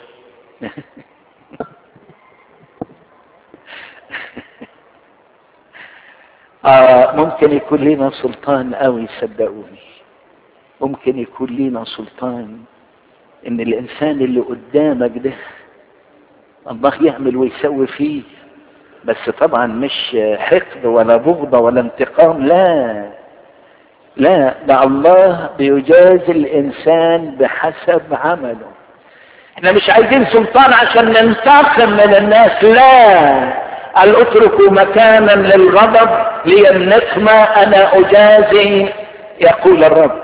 آه ممكن يكون لنا سلطان قوي صدقوني ممكن يكون لنا سلطان ان الانسان اللي قدامك ده الله يعمل ويسوي فيه بس طبعا مش حقد ولا بغضة ولا انتقام لا لا ده الله بيجازي الانسان بحسب عمله احنا مش عايزين سلطان عشان ننتقم من الناس لا قال اتركوا مكانا للغضب لي النقمة انا اجازي يقول الرب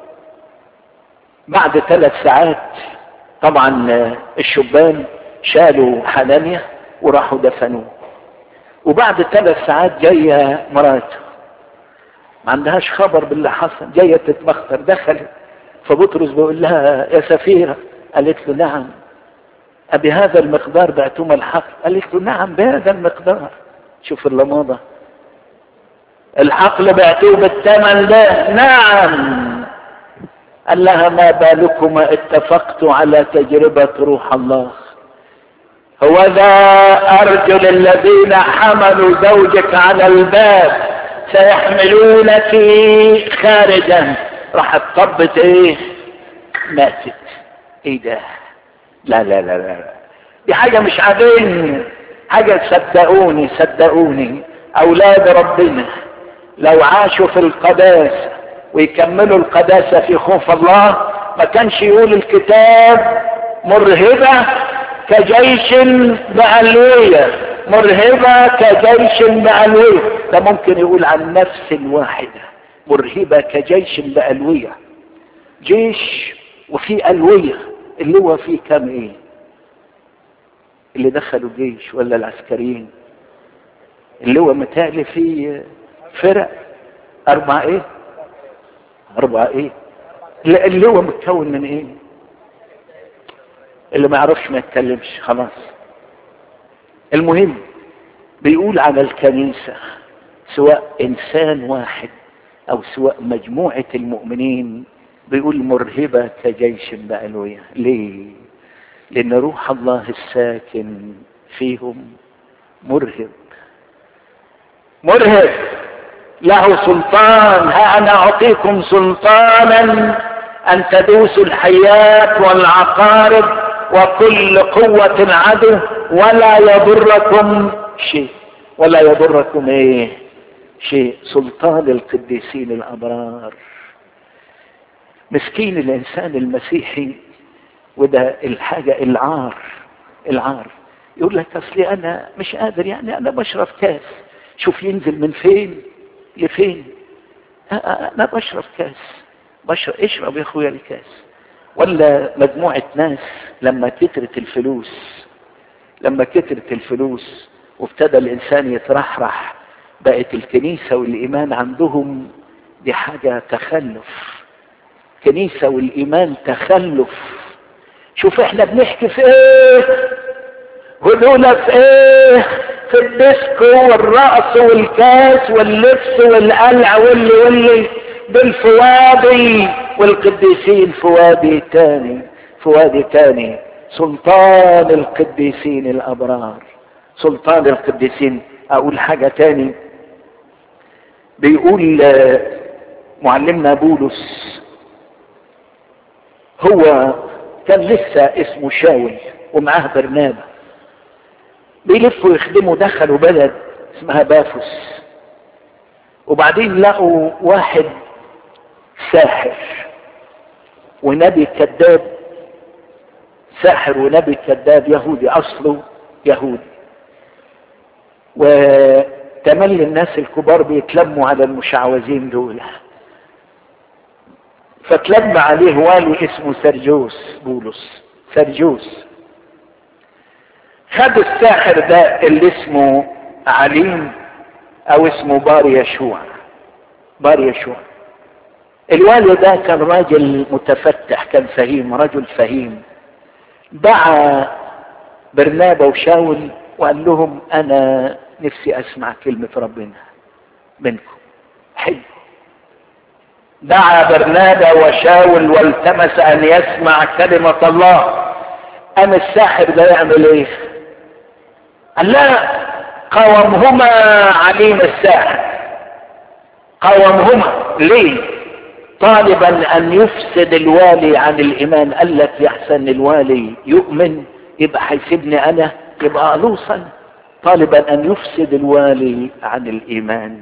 بعد ثلاث ساعات طبعا الشبان شالوا حنانيا وراحوا دفنوه وبعد ثلاث ساعات جاية مراته ما عندهاش خبر باللي حصل جاية تتبختر دخلت فبطرس بيقول لها يا سفيرة قالت له نعم أبي هذا المقدار بعتم الحق قالت له نعم بهذا المقدار شوف اللماضة الحقل بعتوه بالثمن ده نعم قال لها ما بالكما اتفقت على تجربة روح الله هو ذا أرجل الذين حملوا زوجك على الباب سيحملونك خارجا راحت طبت ايه ماتت ايه ده لا لا لا لا دي حاجة مش عادية حاجة صدقوني صدقوني أولاد ربنا لو عاشوا في القداسة ويكملوا القداسة في خوف الله ما كانش يقول الكتاب مرهبة كجيش بألوية مرهبة كجيش بألوية ده ممكن يقول عن نفس الواحدة مرهبة كجيش بألوية جيش وفي ألوية اللي هو فيه كام ايه اللي دخلوا جيش ولا العسكريين اللي هو متهيألي فيه فرق أربعة ايه أربعة ايه اللي هو متكون من ايه اللي ما يعرفش ما يتكلمش خلاص المهم بيقول على الكنيسة سواء إنسان واحد أو سواء مجموعة المؤمنين بيقول مرهبة كجيش بألوية ليه لأن روح الله الساكن فيهم مرهب مرهب له سلطان ها أنا أعطيكم سلطانا أن تدوسوا الحيات والعقارب وكل قوة العدو ولا يضركم شيء ولا يضركم ايه شيء سلطان القديسين الأبرار مسكين الإنسان المسيحي وده الحاجة العار العار يقول لك أصلي أنا مش قادر يعني أنا بشرب كاس شوف ينزل من فين لفين أنا بشرب كاس بشرب اشرب يا أخويا الكاس ولا مجموعة ناس لما كترت الفلوس لما كترت الفلوس وابتدى الإنسان يترحرح بقت الكنيسة والإيمان عندهم دي حاجة تخلف كنيسة والإيمان تخلف شوف احنا بنحكي في ايه ودول في ايه في الديسكو والرقص والكاس واللبس والقلع واللي واللي بالفوادي والقديسين في وادي تاني في وادي تاني سلطان القديسين الابرار سلطان القديسين اقول حاجة تاني بيقول معلمنا بولس هو كان لسه اسمه شاول ومعاه برنابا بيلفوا يخدموا دخلوا بلد اسمها بافوس وبعدين لقوا واحد ساحر ونبي كذاب ساحر ونبي كذاب يهودي اصله يهودي وتملي الناس الكبار بيتلموا على المشعوذين دول فتلم عليه والي اسمه سرجوس بولس سرجوس خد الساحر ده اللي اسمه عليم او اسمه بار يشوع بار يشوع الوالي ده كان راجل متفتح كان فهيم رجل فهيم دعا برنابا وشاول وقال لهم انا نفسي اسمع كلمة ربنا منكم حلو دعا برنابا وشاول والتمس ان يسمع كلمة الله قام الساحر ده يعمل ايه قال لا قاومهما عليم الساحر قاومهما ليه طالبا ان يفسد الوالي عن الايمان قال لك يحسن الوالي يؤمن يبقى هيسيبني انا يبقى الوصا طالبا ان يفسد الوالي عن الايمان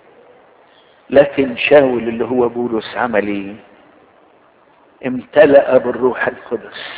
لكن شاول اللي هو بولس عمل ايه امتلأ بالروح القدس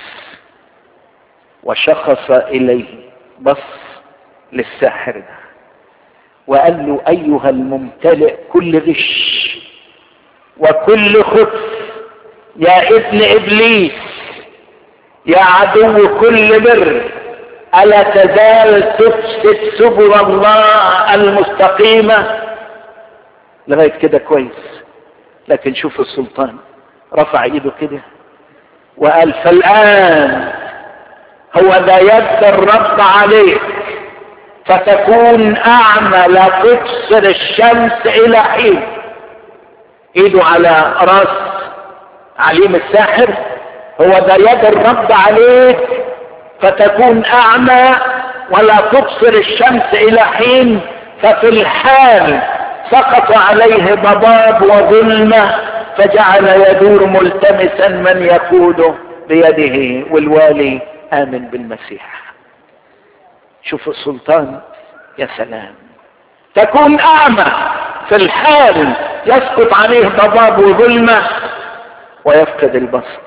وشخص اليه بص للساحر ده وقال له ايها الممتلئ كل غش وكل خبث يا ابن ابليس يا عدو كل بر الا تزال تفسد سبل الله المستقيمه لغايه كده كويس لكن شوف السلطان رفع ايده كده وقال فالان هو ذا يد الرب عليك فتكون اعمى لا تبصر الشمس الى حين ايده على راس عليم الساحر هو ذا يد الرب عليك فتكون اعمى ولا تبصر الشمس الى حين ففي الحال سقط عليه ضباب وظلمه فجعل يدور ملتمسا من يقوده بيده والوالي امن بالمسيح شوف السلطان يا سلام تكون اعمى في الحال يسقط عليه ضباب وظلمه ويفقد البصر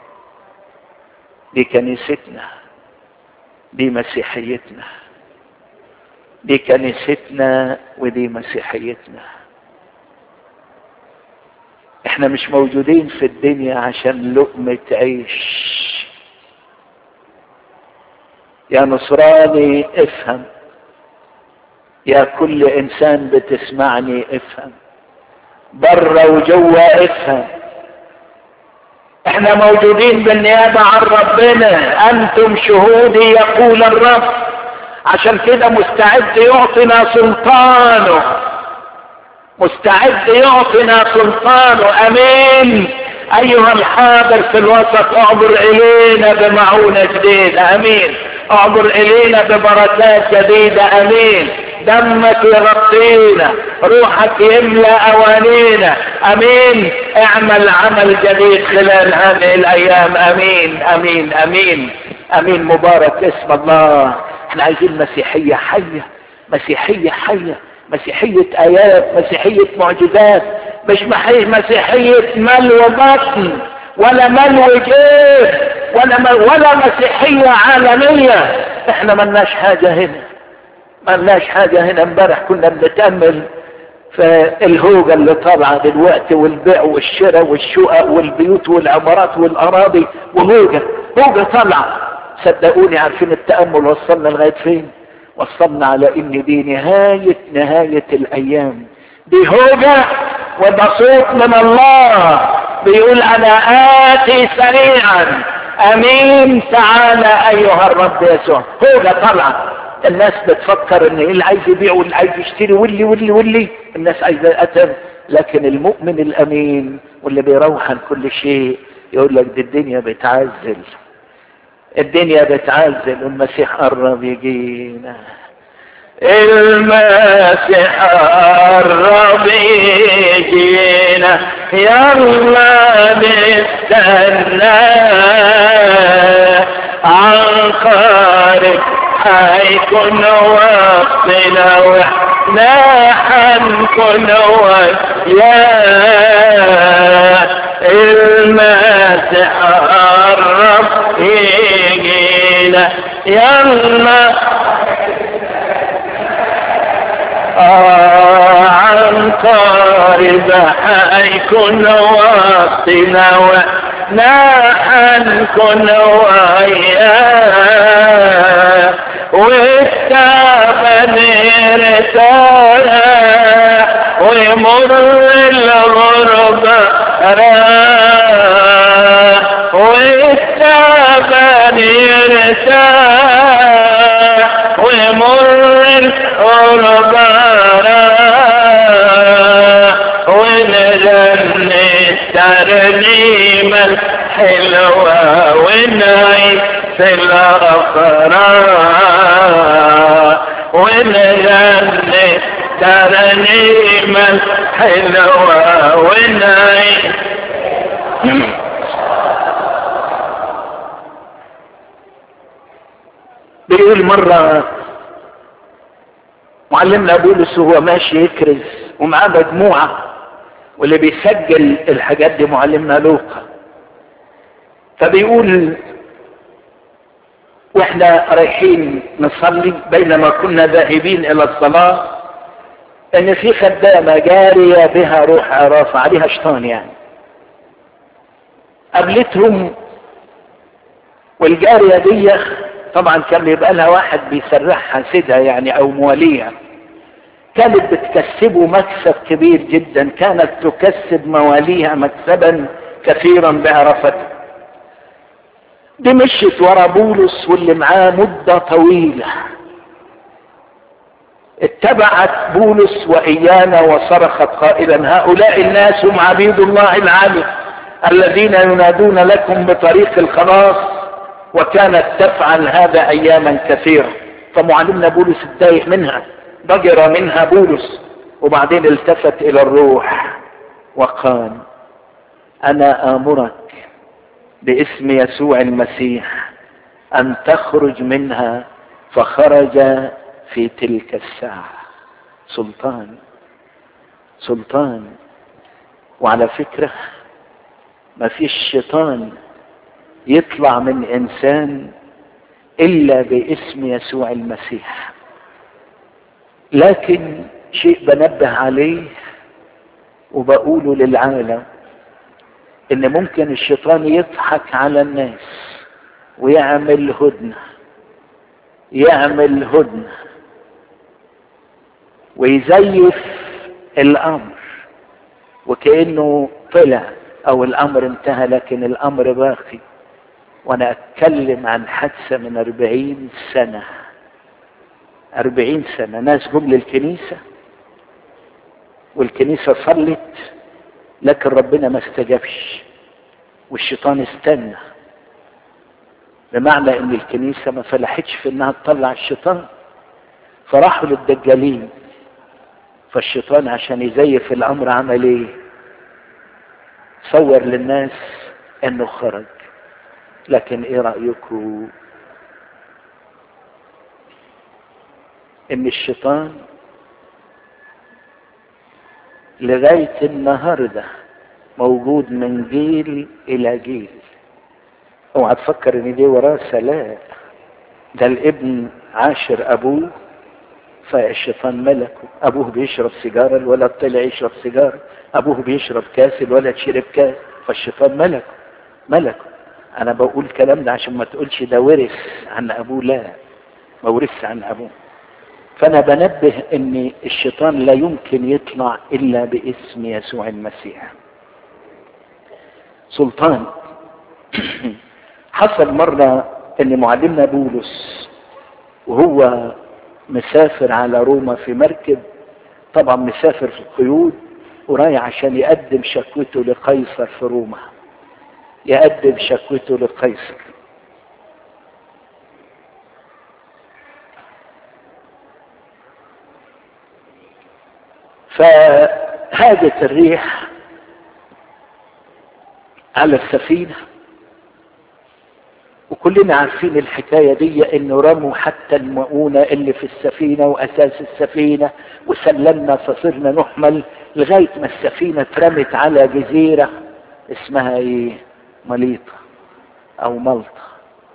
دي كنيستنا دي مسيحيتنا دي كنيستنا ودي مسيحيتنا احنا مش موجودين في الدنيا عشان لقمة عيش يا نصراني افهم يا كل انسان بتسمعني افهم بره وجوه افهم احنا موجودين بالنيابة عن ربنا انتم شهودي يقول الرب عشان كده مستعد يعطينا سلطانه مستعد يعطينا سلطانه امين ايها الحاضر في الوسط اعبر الينا بمعونة جديدة امين اعبر الينا ببركات جديدة امين دمك يغطينا روحك يملى اوانينا امين اعمل عمل جديد خلال هذه الايام امين امين امين امين مبارك اسم الله احنا عايزين مسيحية حية مسيحية حية مسيحية ايات مسيحية معجزات مش مسيحية ملو بطن ولا ملو جيب ولا مل ولا مسيحية عالمية احنا ملناش حاجة هنا ملناش حاجة هنا امبارح كنا بنتأمل في الهوجة اللي طالعة دلوقتي والبيع والشراء والشقق والبيوت والعمارات والأراضي وهوجة هوجة طالعة صدقوني عارفين التأمل وصلنا لغاية فين وصلنا على ان دي نهاية نهاية الايام دي هوجة وده صوت من الله بيقول انا اتي سريعا امين تعالى ايها الرب يسوع هوجة طالعة الناس بتفكر ان اللي عايز يبيع واللي عايز يشتري واللي واللي واللي الناس عايزه اتم لكن المؤمن الامين واللي بيروح عن كل شيء يقول لك دي الدنيا بتعزل الدنيا بتعزل والمسيح قرب يجينا المسيح قرب يجينا يلا نستنى عن قارب حيكون وقتنا واحنا حنكون وياه المسيح قرب يجينا يلا آه عن قارب حيكون وقتنا واحنا حنكون وياه والتعب نرتاح ويمر الغربة راح والتعبان يرتاح ويمر القربى راح ونغني الترنيمة الحلوة ونعيش في الأفراح ونغني ترنيمة الحلوة ونعيش بيقول مرة معلمنا بولس وهو ماشي يكرز ومعاه مجموعة واللي بيسجل الحاجات دي معلمنا لوقا فبيقول واحنا رايحين نصلي بينما كنا ذاهبين الى الصلاة ان في خدامة جارية بها روح عرافة عليها شيطان يعني قابلتهم والجارية دي طبعا كان بيبقى لها واحد بيسرحها سيدها يعني او مواليها كانت بتكسبه مكسب كبير جدا كانت تكسب مواليها مكسبا كثيرا بعرفته دي مشيت ورا بولس واللي معاه مدة طويلة اتبعت بولس وإيانا وصرخت قائلا هؤلاء الناس هم عبيد الله العالي الذين ينادون لكم بطريق الخلاص وكانت تفعل هذا أياما كثيرة فمعلمنا بولس اتضايق منها ضجر منها بولس وبعدين التفت إلى الروح وقال أنا آمرك باسم يسوع المسيح ان تخرج منها فخرج في تلك الساعة سلطان سلطان وعلى فكرة ما فيش شيطان يطلع من انسان الا باسم يسوع المسيح لكن شيء بنبه عليه وبقوله للعالم ان ممكن الشيطان يضحك على الناس ويعمل هدنة يعمل هدنة ويزيف الامر وكأنه طلع او الامر انتهى لكن الامر باقي وانا اتكلم عن حادثة من اربعين سنة اربعين سنة ناس جم للكنيسة والكنيسة صلت لكن ربنا ما استجابش والشيطان استنى بمعنى ان الكنيسة ما فلحتش في انها تطلع الشيطان فراحوا للدجالين فالشيطان عشان يزيف الامر عمل ايه صور للناس انه خرج لكن ايه رأيكم ان الشيطان لغاية النهاردة موجود من جيل الى جيل اوعى تفكر ان دي وراثة لا ده الابن عاشر ابوه فالشيطان ملكه ابوه بيشرب سيجارة الولد طلع يشرب سيجارة ابوه بيشرب كاس الولد شرب كاس فالشيطان ملكه ملكه انا بقول الكلام ده عشان ما تقولش ده ورث عن ابوه لا ما ورثش عن ابوه فانا بنبه ان الشيطان لا يمكن يطلع الا باسم يسوع المسيح سلطان حصل مرة ان معلمنا بولس وهو مسافر على روما في مركب طبعا مسافر في القيود ورايح عشان يقدم شكوته لقيصر في روما يقدم شكوته لقيصر فهاجت الريح على السفينة وكلنا عارفين الحكاية دي انه رموا حتى المؤونة اللي في السفينة واساس السفينة وسلمنا فصرنا نحمل لغاية ما السفينة اترمت على جزيرة اسمها ايه مليطة او ملطة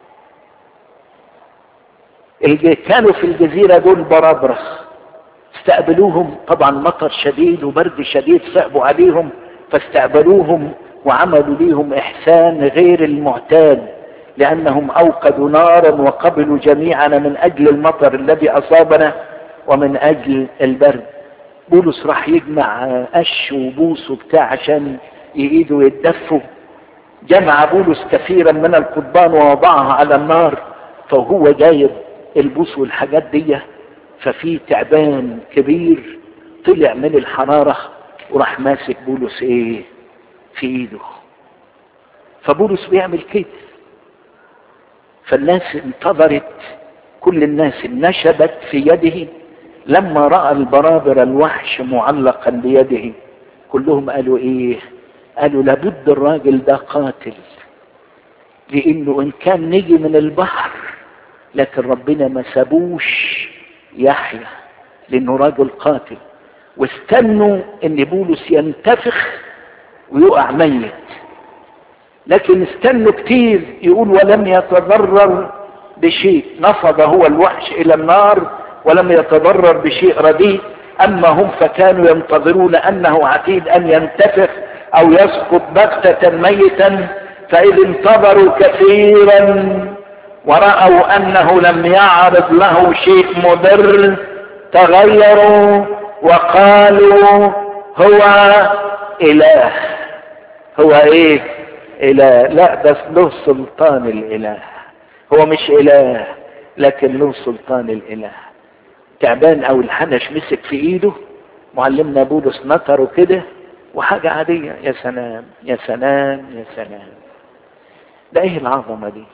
اللي كانوا في الجزيرة دول بربرخ استقبلوهم طبعا مطر شديد وبرد شديد صعبوا عليهم فاستقبلوهم وعملوا ليهم احسان غير المعتاد لانهم اوقدوا نارا وقبلوا جميعنا من اجل المطر الذي اصابنا ومن اجل البرد بولس راح يجمع قش وبوس وبتاع عشان يقيدوا يتدفوا جمع بولس كثيرا من القضبان ووضعها على النار فهو جايب البوس والحاجات دي ففي تعبان كبير طلع من الحرارة وراح ماسك بولس ايه في ايده فبولس بيعمل كده فالناس انتظرت كل الناس نشبت في يده لما رأى البرابر الوحش معلقا بيده كلهم قالوا ايه قالوا لابد الراجل ده قاتل لانه ان كان نجي من البحر لكن ربنا ما سابوش يحيى لانه راجل قاتل واستنوا ان بولس ينتفخ ويقع ميت لكن استنوا كتير يقول ولم يتضرر بشيء نفض هو الوحش الى النار ولم يتضرر بشيء رديء اما هم فكانوا ينتظرون انه عتيد ان ينتفخ او يسقط بغتة ميتا فاذ انتظروا كثيرا ورأوا انه لم يعرض له شيء مضر تغيروا وقالوا هو اله هو ايه اله لا بس له سلطان الاله هو مش اله لكن له سلطان الاله تعبان او الحنش مسك في ايده معلمنا بولس نطره كده وحاجة عادية يا سلام يا سلام يا سلام ده ايه العظمة دي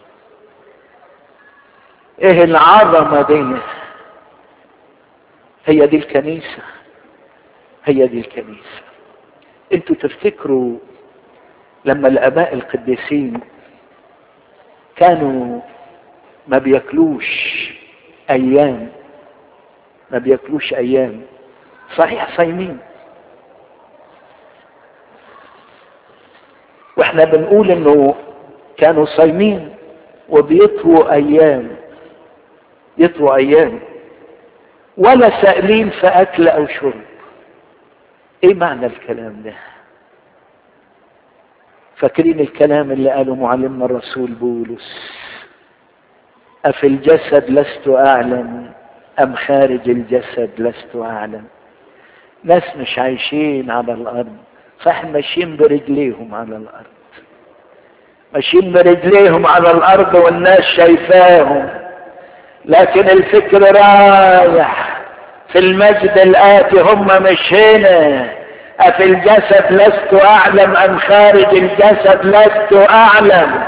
ايه العظمة دي هي دي الكنيسة هي دي الكنيسة انتوا تفتكروا لما الاباء القديسين كانوا ما بياكلوش ايام ما بياكلوش ايام صحيح صايمين واحنا بنقول انه كانوا صايمين وبيطووا ايام يطووا ايام ولا سائلين في اكل او شرب ايه معنى الكلام ده فاكرين الكلام اللي قاله معلمنا الرسول بولس افي الجسد لست اعلم ام خارج الجسد لست اعلم ناس مش عايشين على الارض صح ماشيين برجليهم على الارض ماشيين برجليهم على الارض والناس شايفاهم لكن الفكر رايح في المجد الآتي هم مش هنا أفي الجسد لست أعلم أم خارج الجسد لست أعلم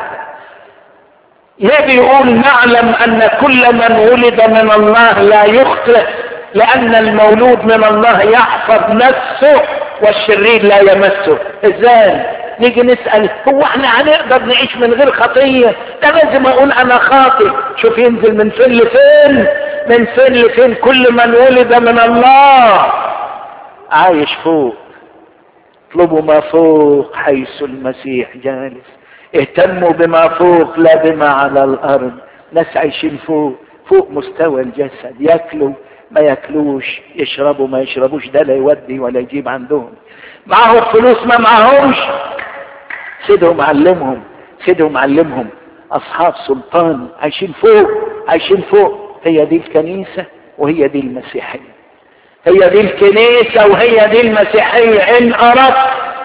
ليه بيقول نعلم أن كل من ولد من الله لا يخطئ لأن المولود من الله يحفظ نفسه والشرير لا يمسه ازاي نيجي نسأل هو احنا هنقدر نعيش من غير خطية ده لازم اقول انا خاطئ شوف ينزل من فين لفين من فين لفين كل من ولد من الله عايش فوق اطلبوا ما فوق حيث المسيح جالس اهتموا بما فوق لا بما على الارض ناس عايشين فوق فوق مستوى الجسد ياكلوا ما ياكلوش يشربوا ما يشربوش ده لا يودي ولا يجيب عندهم معاهم فلوس ما معهمش سيدهم علمهم سيدهم علمهم اصحاب سلطان عايشين فوق عايشين فوق هي دي الكنيسة وهي دي المسيحية هي دي الكنيسة وهي دي المسيحية ان اردت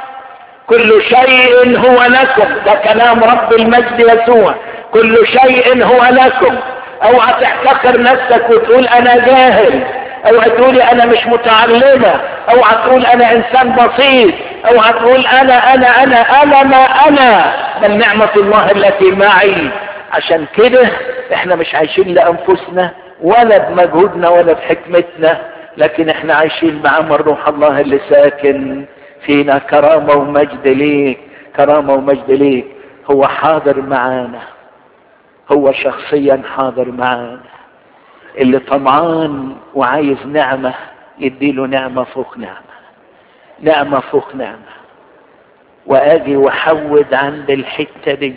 كل شيء هو لكم ده كلام رب المجد يسوع كل شيء هو لكم اوعى تحتقر نفسك وتقول انا جاهل اوعى تقولي انا مش متعلمة اوعى تقول انا انسان بسيط اوعى تقول انا انا انا انا ما انا بل نعمة الله التي معي عشان كده احنا مش عايشين لانفسنا ولا بمجهودنا ولا بحكمتنا لكن احنا عايشين بعمل روح الله اللي ساكن فينا كرامة ومجد ليك كرامة ومجد ليك هو حاضر معانا هو شخصيا حاضر معانا اللي طمعان وعايز نعمة يديله نعمة فوق نعمة نعمة فوق نعمة واجي واحود عند الحتة دي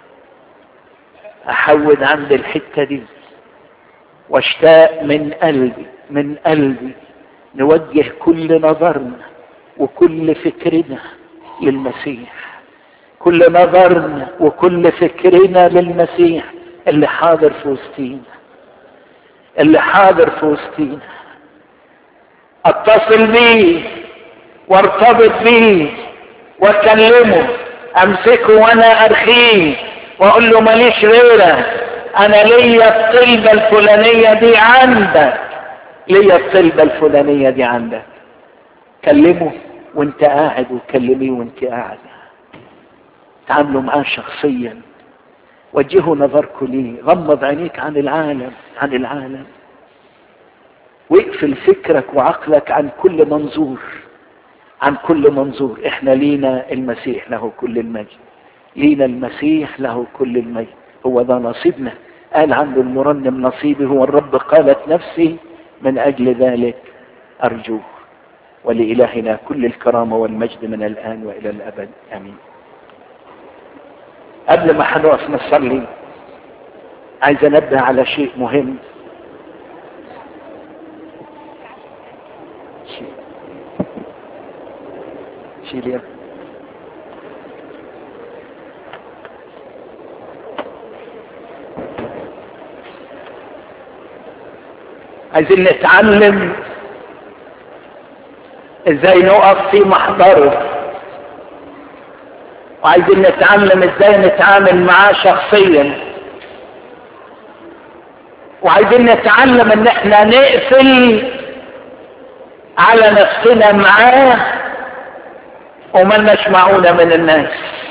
احود عند الحتة دي واشتاق من قلبي من قلبي نوجه كل نظرنا وكل فكرنا للمسيح كل نظرنا وكل فكرنا للمسيح اللي حاضر في وسطينا اللي حاضر في وسطينا اتصل بيه وارتبط بيه واكلمه امسكه وانا ارخيه واقول له ماليش غيرك انا ليا الطلبة الفلانية دي عندك ليا الطلبة الفلانية دي عندك كلمه وانت قاعد وكلميه وانت قاعد تعاملوا معاه شخصيا وجهوا نظركم ليه غمض عينيك عن العالم عن العالم واقفل فكرك وعقلك عن كل منظور عن كل منظور احنا لينا المسيح له كل المجد لينا المسيح له كل المجد هو ده نصيبنا قال عنه المرنم نصيبي هو الرب قالت نفسي من اجل ذلك ارجوه ولإلهنا كل الكرامة والمجد من الآن وإلى الأبد آمين قبل ما هنقف نصلي عايز انبه على شيء مهم شيل يا عايزين نتعلم ازاي نقف في محضره وعايزين نتعلم ازاي نتعامل معاه شخصيا وعايزين نتعلم ان احنا نقفل على نفسنا معاه وملناش معونة من الناس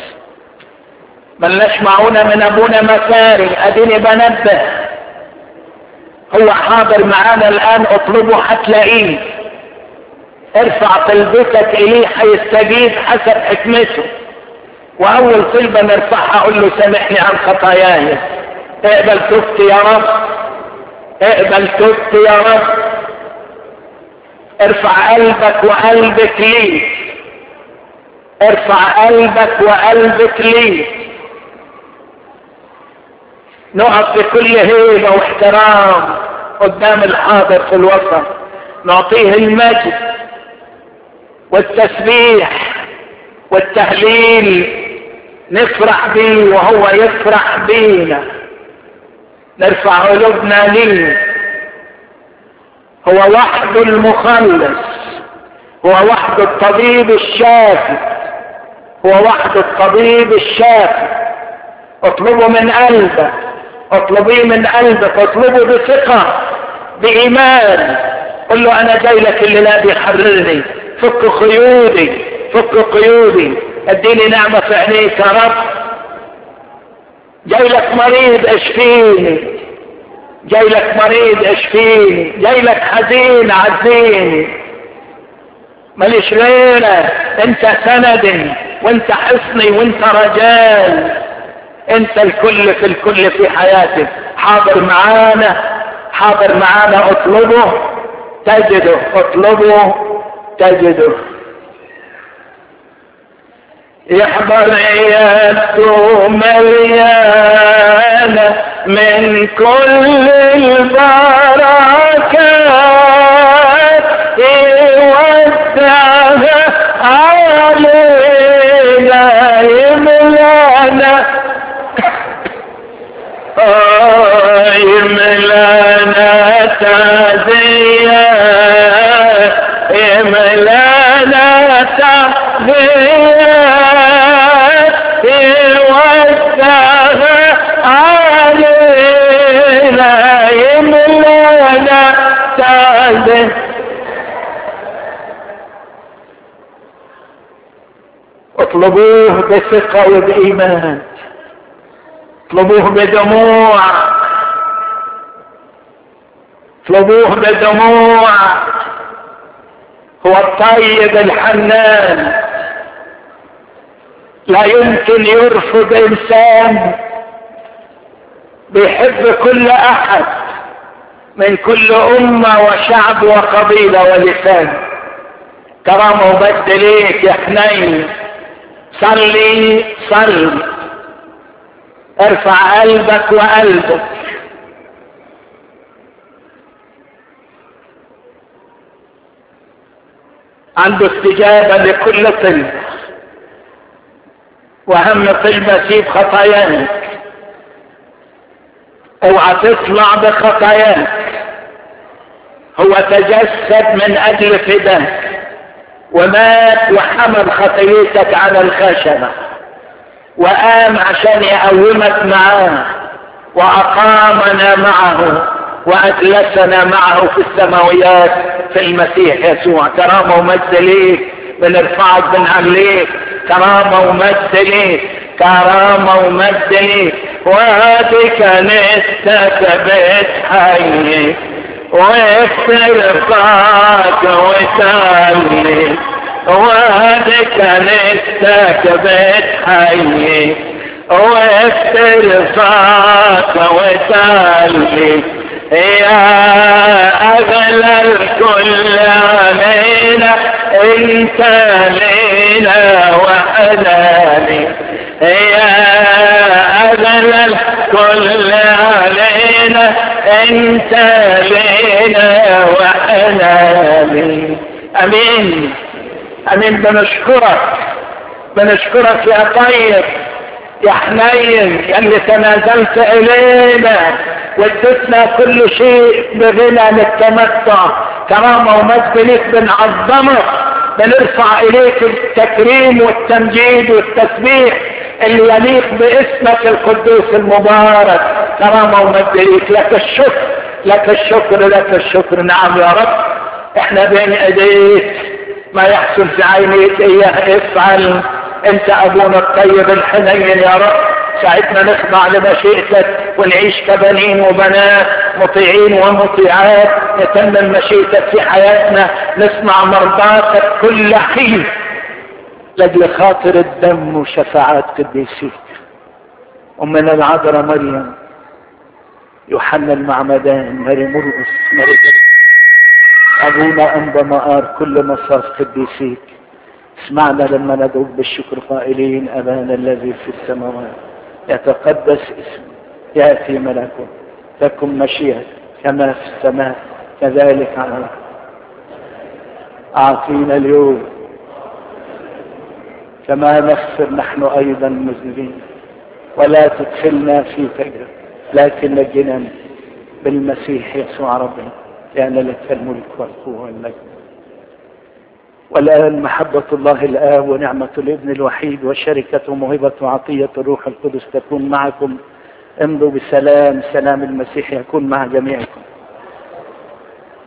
ملناش معونة من ابونا مكاري اديني بنبه هو حاضر معانا الان اطلبه هتلاقيه ارفع طلبتك اليه هيستجيب حسب حكمته واول طلبة نرفعها اقول له سامحني عن خطاياي اقبل توبت يا رب اقبل توبت يا رب ارفع قلبك وقلبك ليه ارفع قلبك وقلبك ليه نقف بكل هيبة واحترام قدام الحاضر في الوسط نعطيه المجد والتسبيح والتهليل نفرح بيه وهو يفرح بينا نرفع قلوبنا ليه هو وحده المخلص هو وحده الطبيب الشافي هو وحده الطبيب الشافي اطلبه من قلبك اطلبيه من قلبك اطلبه بثقة بإيمان قل له أنا جاي لك الليلة دي حررني فك قيودي فك قيودي اديني نعمة في عينيك يا رب جاي لك مريض اشفيني جاي لك مريض اشفيني جاي لك حزين عزيني ماليش غيرك انت سندي وانت حصني وانت رجال انت الكل في الكل في حياتي حاضر معانا حاضر معانا اطلبه تجده اطلبه تجده يحضر عيادته مليانة من كل البركات يودعها علينا يملانا آه يملانا تعزية يملانا تعزية يوزعها علينا يملانا تعزية اطلبوه بثقة وبإيمان اطلبوه بدموع اطلبوه بدموع هو الطيب الحنان لا يمكن يرفض انسان بيحب كل احد من كل امة وشعب وقبيلة ولسان كرامة ومجد ليك يا حنين صلي صلي ارفع قلبك وقلبك عنده استجابة لكل طلب واهم طلبة سيب خطاياك اوعى تطلع بخطاياك هو تجسد من اجل فداك ومات وحمل خطيتك على الخشبة وقام عشان يقومك معاه وأقامنا معه وأجلسنا معه في السماويات في المسيح يسوع كرامة ومجد ليك بنرفعك بنعليك كرامة ومجد ليك كرامة ومجد ليك وهذه كنيستك بيت حي وافترقاك وتعليك وهذه كنيستك بيت حي وافترقاك وتعليك يا أغلى الكل علينا انت لينا وحناني يا أغلى الكل علينا انت لينا وحناني امين امين بنشكرك بنشكرك يا طيب يا حنين يا اللي تنازلت الينا وادتنا كل شيء بغنى للتمتع كرامة ومجد ليك بنعظمك بنرفع اليك التكريم والتمجيد والتسبيح اللي يليق باسمك القدوس المبارك كرامة ومجد ليك لك الشكر لك الشكر لك الشكر نعم يا رب احنا بين ايديك ما يحصل في عينيك اياه افعل انت ابونا الطيب الحنين يا رب ساعدنا نخضع لمشيئتك ونعيش كبنين وبنات مطيعين ومطيعات نتمم مشيئتك في حياتنا نسمع مرضاتك كل حين لاجل خاطر الدم وشفاعات قديسيك امنا العذراء مريم يوحنا المعمدان ماري مرقس ماري ابونا انبا مقار كل مصاف قديسيك اسمعنا لما ندعوك بالشكر قائلين ابانا الذي في السماوات يتقدس اسمه ياتي ملكه تكن مشيئتك كما في السماء كذلك على الارض اعطينا اليوم كما نغفر نحن ايضا المذنبين ولا تدخلنا في تجربه لكن نجنا بالمسيح يسوع ربنا لان لك الملك والقوه والمجد والآن محبة الله الآب ونعمة الابن الوحيد وشركة وموهبة وعطية الروح القدس تكون معكم امضوا بسلام سلام المسيح يكون مع جميعكم